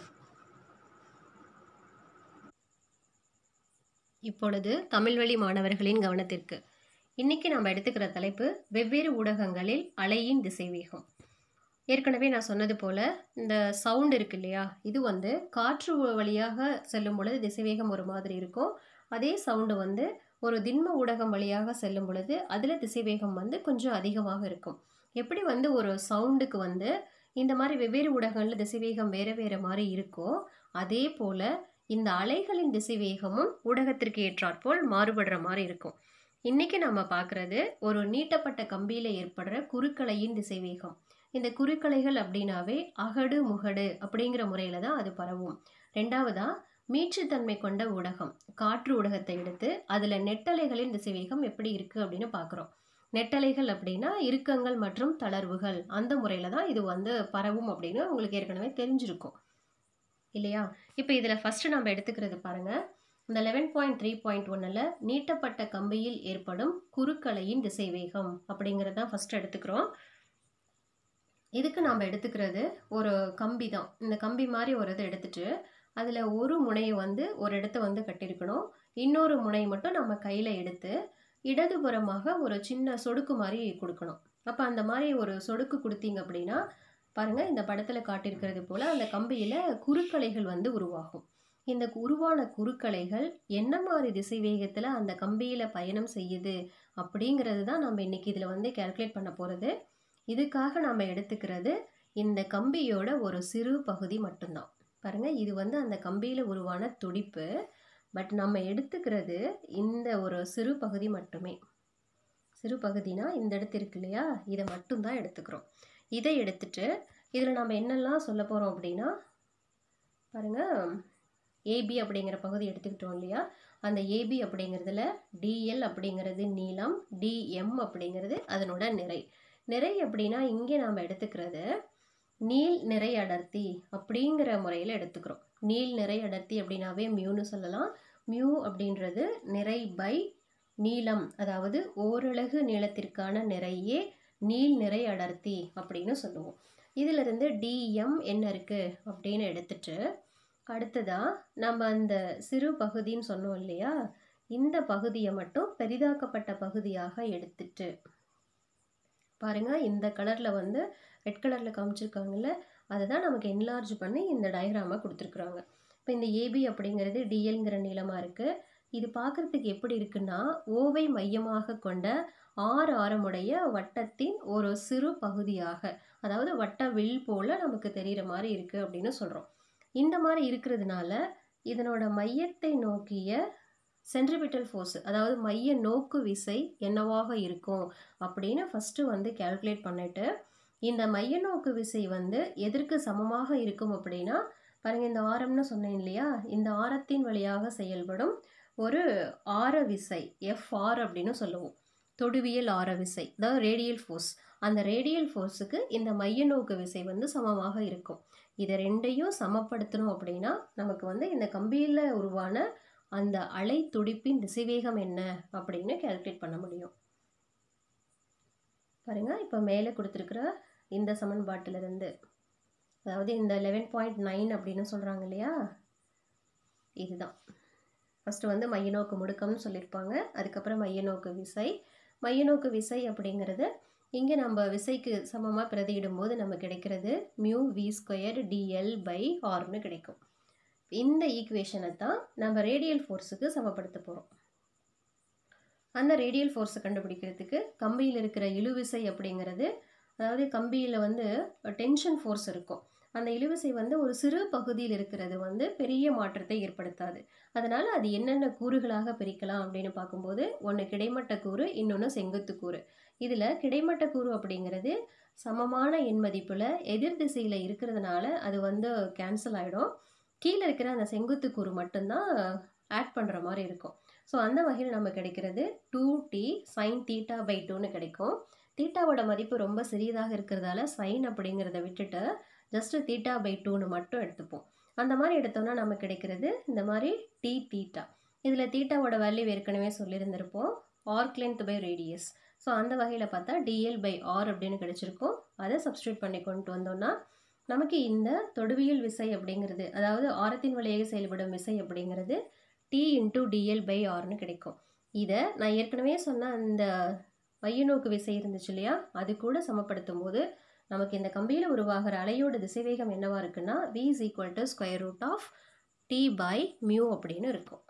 இப்பொழுது தமிழ்வழி மாணவர்களின் கவனத்திற்கு இன்னைக்கு நாம் எடுத்துக்கிற தலைப்பு வெவ்வேறு ஊடகங்களில் அலையின் திசைவேகம் ஏற்கனவே நான் சொன்னது போல் இந்த சவுண்ட் இருக்கு இல்லையா இது வந்து காற்று வழியாக செல்லும் பொழுது திசைவேகம் ஒரு மாதிரி இருக்கும் அதே சவுண்டு வந்து ஒரு திண்ம ஊடகம் வழியாக செல்லும் பொழுது அதில் திசைவேகம் வந்து கொஞ்சம் அதிகமாக இருக்கும் எப்படி வந்து ஒரு சவுண்டுக்கு வந்து இந்த மாதிரி வெவ்வேறு ஊடகங்களில் திசைவேகம் வேறு வேறு மாதிரி இருக்கோ அதே போல் இந்த அலைகளின் திசைவேகமும் ஊடகத்திற்கு ஏற்றாற்போல் மாறுபடுற மாதிரி இருக்கும் இன்றைக்கி நம்ம பார்க்குறது ஒரு நீட்டப்பட்ட கம்பியில் ஏற்படுற குறுக்கலையின் திசைவேகம் இந்த குறுக்கலைகள் அப்படின்னாவே அகடு முகடு அப்படிங்கிற முறையில் தான் அது பரவும் ரெண்டாவதாக மீட்சித்தன்மை கொண்ட ஊடகம் காற்று ஊடகத்தை எடுத்து அதில் நெட்டலைகளின் திசைவேகம் எப்படி இருக்குது அப்படின்னு பார்க்குறோம் நெட்டலைகள் அப்படின்னா இறுக்கங்கள் மற்றும் தளர்வுகள் அந்த முறையில் தான் இது வந்து பரவும் அப்படின்னு உங்களுக்கு ஏற்கனவே தெரிஞ்சிருக்கும் இல்லையா இப்போ இதில் ஃபஸ்ட்டு நம்ம எடுத்துக்கிறது பாருங்கள் இந்த லெவன் பாயிண்ட் த்ரீ பாயிண்ட் ஒன்னில் நீட்டப்பட்ட கம்பியில் ஏற்படும் குறுக்கலையின் திசைவேகம் அப்படிங்கிறது தான் ஃபஸ்ட்டு எடுத்துக்கிறோம் இதுக்கு நாம் எடுத்துக்கிறது ஒரு கம்பி தான் இந்த கம்பி மாதிரி ஒரு இதை எடுத்துட்டு அதில் ஒரு முனையை வந்து ஒரு இடத்த வந்து கட்டியிருக்கணும் இன்னொரு முனை மட்டும் நம்ம கையில் எடுத்து இடதுபுறமாக ஒரு சின்ன சொடுக்கு மாதிரி கொடுக்கணும் அப்போ அந்த மாதிரி ஒரு சொடுக்கு கொடுத்தீங்க அப்படின்னா பாருங்கள் இந்த படத்தில் காட்டியிருக்கிறது போல் அந்த கம்பியில் குறுக்கலைகள் வந்து உருவாகும் இந்த உருவான குறுக்கலைகள் என்ன மாதிரி திசை வேகத்தில் அந்த கம்பியில் பயணம் செய்யுது அப்படிங்கிறது தான் நம்ம இன்றைக்கி இதில் வந்து கேல்குலேட் பண்ண போகிறது இதுக்காக நாம் எடுத்துக்கிறது இந்த கம்பியோட ஒரு சிறு பகுதி மட்டும்தான் பாருங்கள் இது வந்து அந்த கம்பியில் உருவான துடிப்பு பட் நம்ம எடுத்துக்கிறது இந்த ஒரு சிறு பகுதி மட்டுமே சிறு பகுதினா இந்த இடத்து இருக்கு இல்லையா இதை மட்டும்தான் எடுத்துக்கிறோம் இதை எடுத்துட்டு இதில் நம்ம என்னெல்லாம் சொல்ல போகிறோம் அப்படின்னா பாருங்கள் ஏபி அப்படிங்கிற பகுதி எடுத்துக்கிட்டோம் இல்லையா அந்த ஏபி அப்படிங்கிறதுல டிஎல் அப்படிங்கிறது நீளம் டிஎம் அப்படிங்கிறது அதனோட நிறை நிறை அப்படின்னா இங்கே நாம் எடுத்துக்கிறது நீள் நிறை அடர்த்தி அப்படிங்கிற முறையில் எடுத்துக்கிறோம் நீள் நிறை அடர்த்தி அப்படின்னாவே மியூன்னு சொல்லலாம் மியூ அப்படின்றது நிறை பை நீளம் அதாவது ஓரலகு நீளத்திற்கான நிறையே நீள் நிறை அடர்த்தி அப்படின்னு சொல்லுவோம் இதிலிருந்து டிஎம் என்ன இருக்குது அப்படின்னு எடுத்துட்டு அடுத்ததாக நம்ம அந்த சிறு பகுதின்னு சொன்னோம் இல்லையா இந்த பகுதியை மட்டும் பெரிதாக்கப்பட்ட பகுதியாக எடுத்துட்டு பாருங்க இந்த கலரில் வந்து ரெட் கலரில் காமிச்சிருக்காங்கல்ல அதை தான் நமக்கு என்லார்ஜ் பண்ணி இந்த டயக்ராமாக கொடுத்துருக்குறாங்க இப்போ இந்த ஏபி அப்படிங்கிறது டிஎல்ங்கிற நீளமாக இருக்குது இது பார்க்குறதுக்கு எப்படி இருக்குன்னா ஓவை மையமாக கொண்ட ஆறு ஆரமுடைய வட்டத்தின் ஒரு சிறு பகுதியாக அதாவது வட்ட வில் போல் நமக்கு தெரிகிற மாதிரி இருக்குது அப்படின்னு சொல்கிறோம் இந்த மாதிரி இருக்கிறதுனால இதனோட மையத்தை நோக்கிய சென்ட்ரிபிட்டல் ஃபோர்ஸ் அதாவது மைய நோக்கு விசை என்னவாக இருக்கும் அப்படின்னு ஃபஸ்ட்டு வந்து கேல்குலேட் பண்ணிட்டு இந்த மைய நோக்கு விசை வந்து எதற்கு சமமாக இருக்கும் அப்படின்னா பாருங்கள் இந்த ஆரம்னு சொன்னேன் இல்லையா இந்த ஆரத்தின் வழியாக செயல்படும் ஒரு ஆர விசை எஃப்ஆர் அப்படின்னு சொல்லுவோம் தொடுவியல் ஆர விசை அதாவது ரேடியல் ஃபோர்ஸ் அந்த ரேடியல் ஃபோர்ஸுக்கு இந்த மைய நோக்கு விசை வந்து சமமாக இருக்கும் இதை ரெண்டையும் சமப்படுத்தணும் அப்படின்னா நமக்கு வந்து இந்த கம்பியில் உருவான அந்த அலை துடிப்பின் திசைவேகம் என்ன அப்படின்னு கேல்குலேட் பண்ண முடியும் பாருங்க இப்போ மேலே கொடுத்துருக்குற இந்த சமன்பாட்டிலிருந்து அதாவது இந்த லெவன் பாயிண்ட் நைன் அப்படின்னு சொல்கிறாங்க இல்லையா இதுதான் ஃபஸ்ட்டு வந்து மையநோக்கு முடுக்கம்னு சொல்லியிருப்பாங்க அதுக்கப்புறம் மையநோக்கு விசை மையநோக்கு விசை அப்படிங்கிறது இங்கே நம்ம விசைக்கு சமமாக பிரதியிடும் போது நம்ம கிடைக்கிறது mu we square TL by ஆர்னு கிடைக்கும் இந்த ஈக்குவேஷனை தான் நம்ம ரேடியல் ஃபோர்ஸுக்கு சமப்படுத்த போகிறோம் அந்த ரேடியல் ஃபோர்ஸை கண்டுபிடிக்கிறதுக்கு கம்பியில் இருக்கிற இழுவிசை அப்படிங்கிறது அதாவது கம்பியில் வந்து டென்ஷன் ஃபோர்ஸ் இருக்கும் அந்த இழுவிசை வந்து ஒரு சிறு பகுதியில் இருக்கிறது வந்து பெரிய மாற்றத்தை ஏற்படுத்தாது அதனால் அது என்னென்ன கூறுகளாக பிரிக்கலாம் அப்படின்னு பார்க்கும்போது ஒன்று கிடைமட்ட கூறு இன்னொன்று செங்குத்து கூறு இதில் கிடைமட்ட கூறு அப்படிங்கிறது சமமான எண் மதிப்பில் எதிர் திசையில் இருக்கிறதுனால அது வந்து கேன்சல் ஆகிடும் கீழே இருக்கிற அந்த செங்குத்து கூறு மட்டும்தான் ஆட் பண்ணுற மாதிரி இருக்கும் ஸோ அந்த வகையில் நம்ம கிடைக்கிறது two T sine theta by டூன்னு கிடைக்கும் தீட்டாவோட மதிப்பு ரொம்ப சிறியதாக இருக்கிறதால சைன் அப்படிங்கிறத விட்டுட்டு ஜஸ்ட்டு தீட்டா பை டூன்னு மட்டும் எடுத்துப்போம் அந்த மாதிரி எடுத்தோம்னா நமக்கு கிடைக்கிறது இந்த மாதிரி டி தீட்டா இதில் தீட்டாவோட வேல்யூ ஏற்கனவே சொல்லியிருந்திருப்போம் arc length by radius so அந்த வகையில் பார்த்தா டிஎல் பை ஆர் அப்படின்னு கிடைச்சிருக்கும் அதை சப்ஸ்டியூட் பண்ணி கொண்டு வந்தோம்னா நமக்கு இந்த தொடுவியல் விசை அப்படிங்கிறது அதாவது ஆரத்தின் வழியாக செயல்படும் விசை அப்படிங்கிறது டி இன்டூ டிஎல் பை ஆர்னு கிடைக்கும் இதை நான் ஏற்கனவே சொன்ன அந்த மையநோக்கு விசை இருந்துச்சு இல்லையா அது கூட சமப்படுத்தும் போது நமக்கு இந்த கம்பியில் உருவாகிற அலையோட திசைவேகம் என்னவா இருக்குன்னா v is equal to square root of T by mu அப்படின்னு இருக்கும்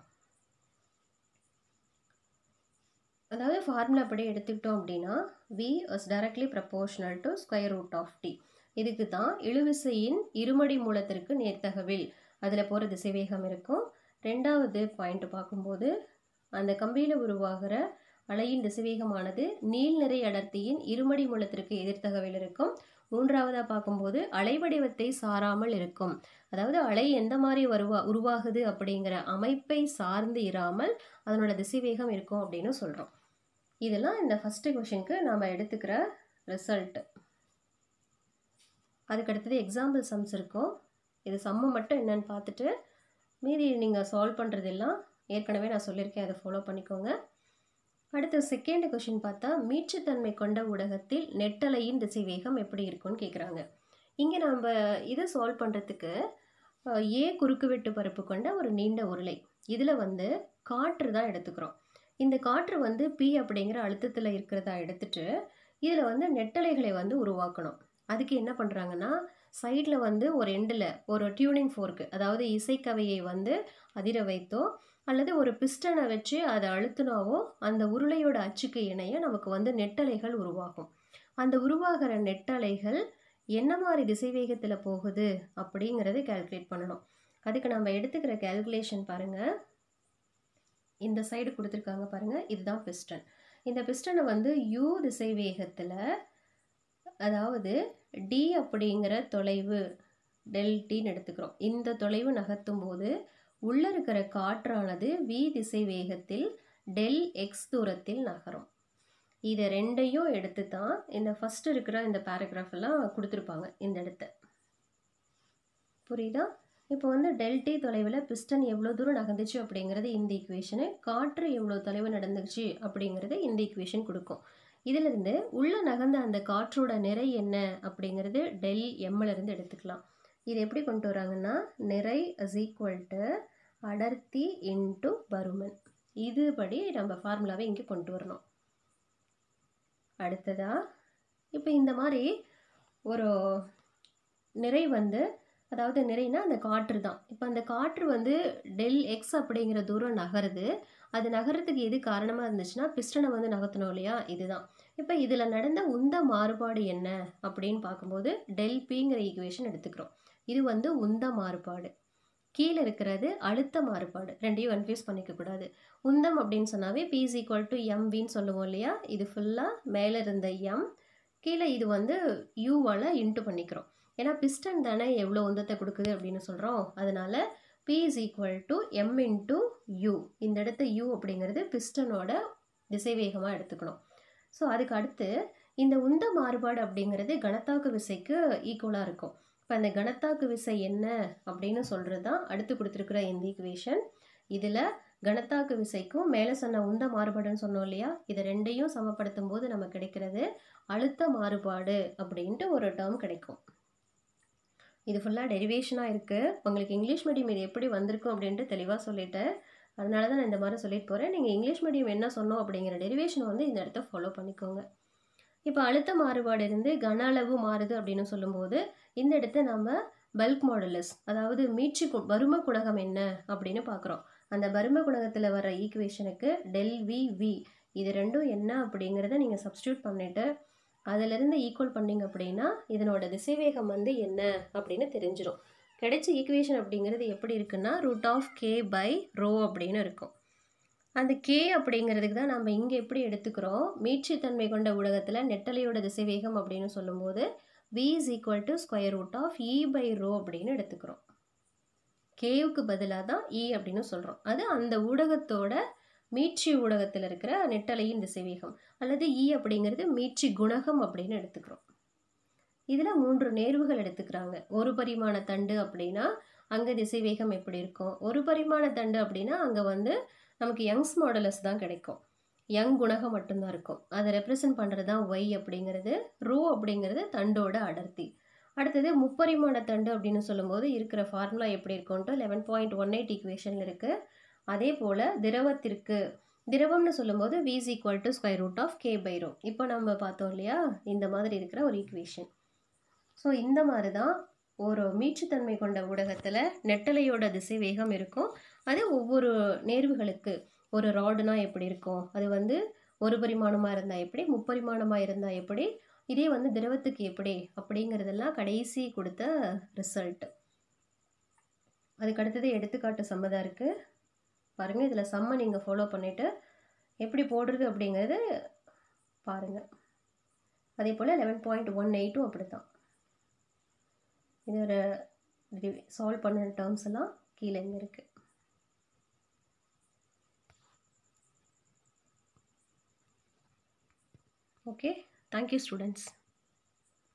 அதாவது ஃபார்முலா படி எடுத்துக்கிட்டோம் அப்படின்னா v is directly proportional to square root of T இதுக்கு தான் இழுவிசையின் இருமடி மூலத்திற்கு நேர்த்தகவில் அதில் போகிற திசைவேகம் இருக்கும் ரெண்டாவது பாயிண்ட் பார்க்கும்போது அந்த கம்பியில் உருவாகிற அலையின் திசைவேகமானது நீள்நிறை அடர்த்தியின் இருமடி மூலத்திற்கு எதிர்த்தகவில் இருக்கும் மூன்றாவதாக பார்க்கும்போது அலைவடிவத்தை சாராமல் இருக்கும் அதாவது அலை எந்த மாதிரி வருவா உருவாகுது அப்படிங்கிற அமைப்பை சார்ந்து இராமல் அதனோட திசைவேகம் இருக்கும் அப்படின்னு சொல்கிறோம் இதெல்லாம் இந்த ஃபஸ்ட்டு கொஷினுக்கு நாம் எடுத்துக்கிற ரிசல்ட்டு அதுக்கு அடுத்தது எக்ஸாம்பிள் சம்ஸ் இருக்கும் இது சம்மு மட்டும் என்னன்னு பார்த்துட்டு மீதி நீங்கள் சால்வ் பண்ணுறதெல்லாம் ஏற்கனவே நான் சொல்லியிருக்கேன் அதை ஃபாலோ பண்ணிக்கோங்க அடுத்து செகண்ட் கொஷின் பார்த்தா மீட்சித்தன்மை கொண்ட ஊடகத்தில் நெட்டலையின் திசைவேகம் எப்படி இருக்கும்னு கேட்குறாங்க இங்கே நம்ம இதை சால்வ் பண்ணுறதுக்கு ஏ குறுக்குவெட்டு பரப்பு கொண்ட ஒரு நீண்ட உருளை இதில் வந்து காற்று தான் எடுத்துக்கிறோம் இந்த காற்று வந்து பி அப்படிங்கிற அழுத்தத்தில் இருக்கிறதா எடுத்துட்டு இதில் வந்து நெட்டலைகளை வந்து உருவாக்கணும் அதுக்கு என்ன பண்ணுறாங்கன்னா சைடில் வந்து ஒரு எண்டில் ஒரு டியூனிங் ஃபோர்க்கு அதாவது இசைக்கவையை வந்து அதிர வைத்தோ அல்லது ஒரு பிஸ்டனை வச்சு அதை அழுத்தினாவோ அந்த உருளையோட அச்சுக்கு இணைய நமக்கு வந்து நெட்டலைகள் உருவாகும் அந்த உருவாகிற நெட்டலைகள் என்ன மாதிரி திசைவேகத்தில் போகுது அப்படிங்கிறத கால்குலேட் பண்ணணும் அதுக்கு நம்ம எடுத்துக்கிற கேல்குலேஷன் பாருங்கள் இந்த சைடு கொடுத்துருக்காங்க பாருங்கள் இதுதான் பிஸ்டன் இந்த பிஸ்டனை வந்து யூ திசைவேகத்தில் அதாவது டி அப்படிங்கிற தொலைவு டெல்டின்னு எடுத்துக்கிறோம் இந்த தொலைவு நகர்த்தும் போது உள்ளே இருக்கிற காற்றானது வி திசை வேகத்தில் டெல் எக்ஸ் தூரத்தில் நகரும் இதை ரெண்டையும் எடுத்து தான் இந்த ஃபஸ்ட் இருக்கிற இந்த பேராகிராஃப் எல்லாம் கொடுத்துருப்பாங்க இந்த இடத்த புரியுதா இப்போ வந்து டெல்டி தொலைவில் பிஸ்டன் எவ்வளோ தூரம் நகர்ந்துச்சு அப்படிங்கிறது இந்த ஈக்குவேஷனு காற்று எவ்வளோ தொலைவு நடந்துச்சு அப்படிங்கிறது இந்த ஈக்குவேஷன் கொடுக்கும் இதிலிருந்து உள்ளே நகர்ந்த அந்த காற்றோட நிறை என்ன அப்படிங்கிறது டெல் எம்மிலிருந்து எடுத்துக்கலாம் இது எப்படி கொண்டு வராங்கன்னா நிறை இஸ் ஈக்குவல் டு அடர்த்தி இன்ட்டு பருமன் இதுபடி நம்ம ஃபார்முலாவை இங்கே கொண்டு வரணும் அடுத்ததா இப்போ இந்த மாதிரி ஒரு நிறை வந்து அதாவது நிறைனா அந்த காற்று தான் இப்போ அந்த காற்று வந்து டெல் எக்ஸ் அப்படிங்கிற தூரம் நகருது அது நகரத்துக்கு எது காரணமாக இருந்துச்சுன்னா பிஸ்டனை வந்து நகர்த்தணும் இல்லையா இதுதான் இப்போ இதில் நடந்த உந்த மாறுபாடு என்ன அப்படின்னு பார்க்கும்போது டெல் பிங்கிற ஈக்குவேஷன் எடுத்துக்கிறோம் இது வந்து உந்த மாறுபாடு கீழே இருக்கிறது அழுத்த மாறுபாடு ரெண்டையும் கன்ஃபியூஸ் பண்ணிக்க கூடாது உந்தம் அப்படின்னு சொன்னாவே பி இஸ் ஈக்குவல் டு எம்வின்னு சொல்லுவோம் இல்லையா இது ஃபுல்லாக மேலே இருந்த எம் கீழே இது வந்து யூவால் இன்ட்டு பண்ணிக்கிறோம் ஏன்னா பிஸ்டன் தானே எவ்வளோ உந்தத்தை கொடுக்குது அப்படின்னு சொல்கிறோம் அதனால P is equal to M into U இந்த இடத்த யூ அப்படிங்கிறது பிஸ்டனோட திசைவேகமாக எடுத்துக்கணும் ஸோ அதுக்கு அடுத்து இந்த உந்த மாறுபாடு அப்படிங்கிறது கனத்தாக்கு விசைக்கு ஈக்குவலாக இருக்கும் இப்போ அந்த கனத்தாக்கு விசை என்ன அப்படின்னு சொல்கிறது தான் அடுத்து கொடுத்துருக்குற இந்த ஈக்குவேஷன் இதில் கனத்தாக்கு விசைக்கும் மேலே சொன்ன உந்த மாறுபாடுன்னு சொன்னோம் இல்லையா இதை ரெண்டையும் சமப்படுத்தும் போது நமக்கு கிடைக்கிறது அழுத்த மாறுபாடு அப்படின்ட்டு ஒரு டேர்ம் கிடைக்கும் இது ஃபுல்லாக டெரிவேஷனாக இருக்குது உங்களுக்கு இங்கிலீஷ் மீடியம் இது எப்படி வந்திருக்கும் அப்படின்ட்டு தெளிவாக சொல்லிட்டேன் அதனால தான் நான் இந்த மாதிரி சொல்லிட்டு போகிறேன் நீங்கள் இங்கிலீஷ் மீடியம் என்ன சொன்னோம் அப்படிங்கிற டெரிவேஷன் வந்து இந்த இடத்த ஃபாலோ பண்ணிக்கோங்க இப்போ அழுத்த மாறுபாடு இருந்து கன அளவு மாறுது அப்படின்னு சொல்லும்போது இந்த இடத்த நம்ம பல்க் மாடுலஸ் அதாவது மீட்சி கு பரும குணகம் என்ன அப்படின்னு பார்க்குறோம் அந்த பரும குணகத்தில் வர ஈக்குவேஷனுக்கு டெல் வி வி இது ரெண்டும் என்ன அப்படிங்கிறத நீங்கள் சப்ஸ்டியூட் பண்ணிவிட்டு அதிலிருந்து ஈக்குவல் பண்ணிங்க அப்படின்னா இதனோட திசைவேகம் வந்து என்ன அப்படின்னு தெரிஞ்சிடும் கிடைச்ச ஈக்குவேஷன் அப்படிங்கிறது எப்படி இருக்குன்னா root of K by rho அப்படின்னு இருக்கும் அந்த கே அப்படிங்கிறதுக்கு தான் நம்ம இங்கே எப்படி எடுத்துக்கிறோம் மீட்சித்தன்மை கொண்ட ஊடகத்தில் நெட்டலையோட திசைவேகம் அப்படின்னு சொல்லும்போது V is equal to square root of E by rho அப்படின்னு எடுத்துக்கிறோம் கேவுக்கு பதிலாக தான் இ அப்படின்னு சொல்கிறோம் அது அந்த ஊடகத்தோட மீட்சி ஊடகத்தில் இருக்கிற நெட்டலையின் திசைவேகம் அல்லது இ அப்படிங்கிறது மீட்சி குணகம் அப்படின்னு எடுத்துக்கிறோம் இதில் மூன்று நேர்வுகள் எடுத்துக்கிறாங்க ஒரு பரிமாண தண்டு அப்படின்னா அங்கே திசைவேகம் எப்படி இருக்கும் ஒரு பரிமாண தண்டு அப்படின்னா அங்கே வந்து நமக்கு யங்ஸ் மாடலஸ் தான் கிடைக்கும் யங் குணகம் மட்டும்தான் இருக்கும் அதை ரெப்ரசன்ட் பண்ணுறது தான் ஒய் அப்படிங்கிறது ரூ அப்படிங்கிறது தண்டோட அடர்த்தி அடுத்தது முப்பரிமாண தண்டு அப்படின்னு சொல்லும்போது இருக்கிற ஃபார்முலா எப்படி இருக்கும்ட்டு லெவன் பாயிண்ட் ஒன் எயிட் ஈக்குவேஷனில் இருக்குது அதே போல் திரவத்திற்கு திரவம்னு சொல்லும்போது V is equal to square root of K by rho இப்போ நம்ம பார்த்தோம் இல்லையா இந்த மாதிரி இருக்கிற ஒரு ஈக்குவேஷன் ஸோ இந்த மாதிரி தான் ஒரு மீட்சித்தன்மை கொண்ட ஊடகத்தில் நெட்டலையோட திசை வேகம் இருக்கும் அது ஒவ்வொரு நேர்வுகளுக்கு ஒரு ராடுனா எப்படி இருக்கும் அது வந்து ஒரு பரிமாணமாக இருந்தால் எப்படி முப்பரிமாணமாக இருந்தால் எப்படி இதே வந்து திரவத்துக்கு எப்படி அப்படிங்கிறதெல்லாம் கடைசி கொடுத்த ரிசல்ட் அதுக்கு அடுத்தது எடுத்துக்காட்டு சம்மதம் இருக்குது பாருங்கள் இதில் செம்ம நீங்கள் ஃபாலோ பண்ணிவிட்டு எப்படி போடுறது அப்படிங்கிறது பாருங்கள் அதே போல் லெவன் பாயிண்ட் ஒன் எயிட்டும் அப்படி தான் இதோட சால்வ் பண்ண டேர்ம்ஸ் எல்லாம் கீழே இங்கே இருக்குது ஓகே தேங்க்யூ ஸ்டூடெண்ட்ஸ்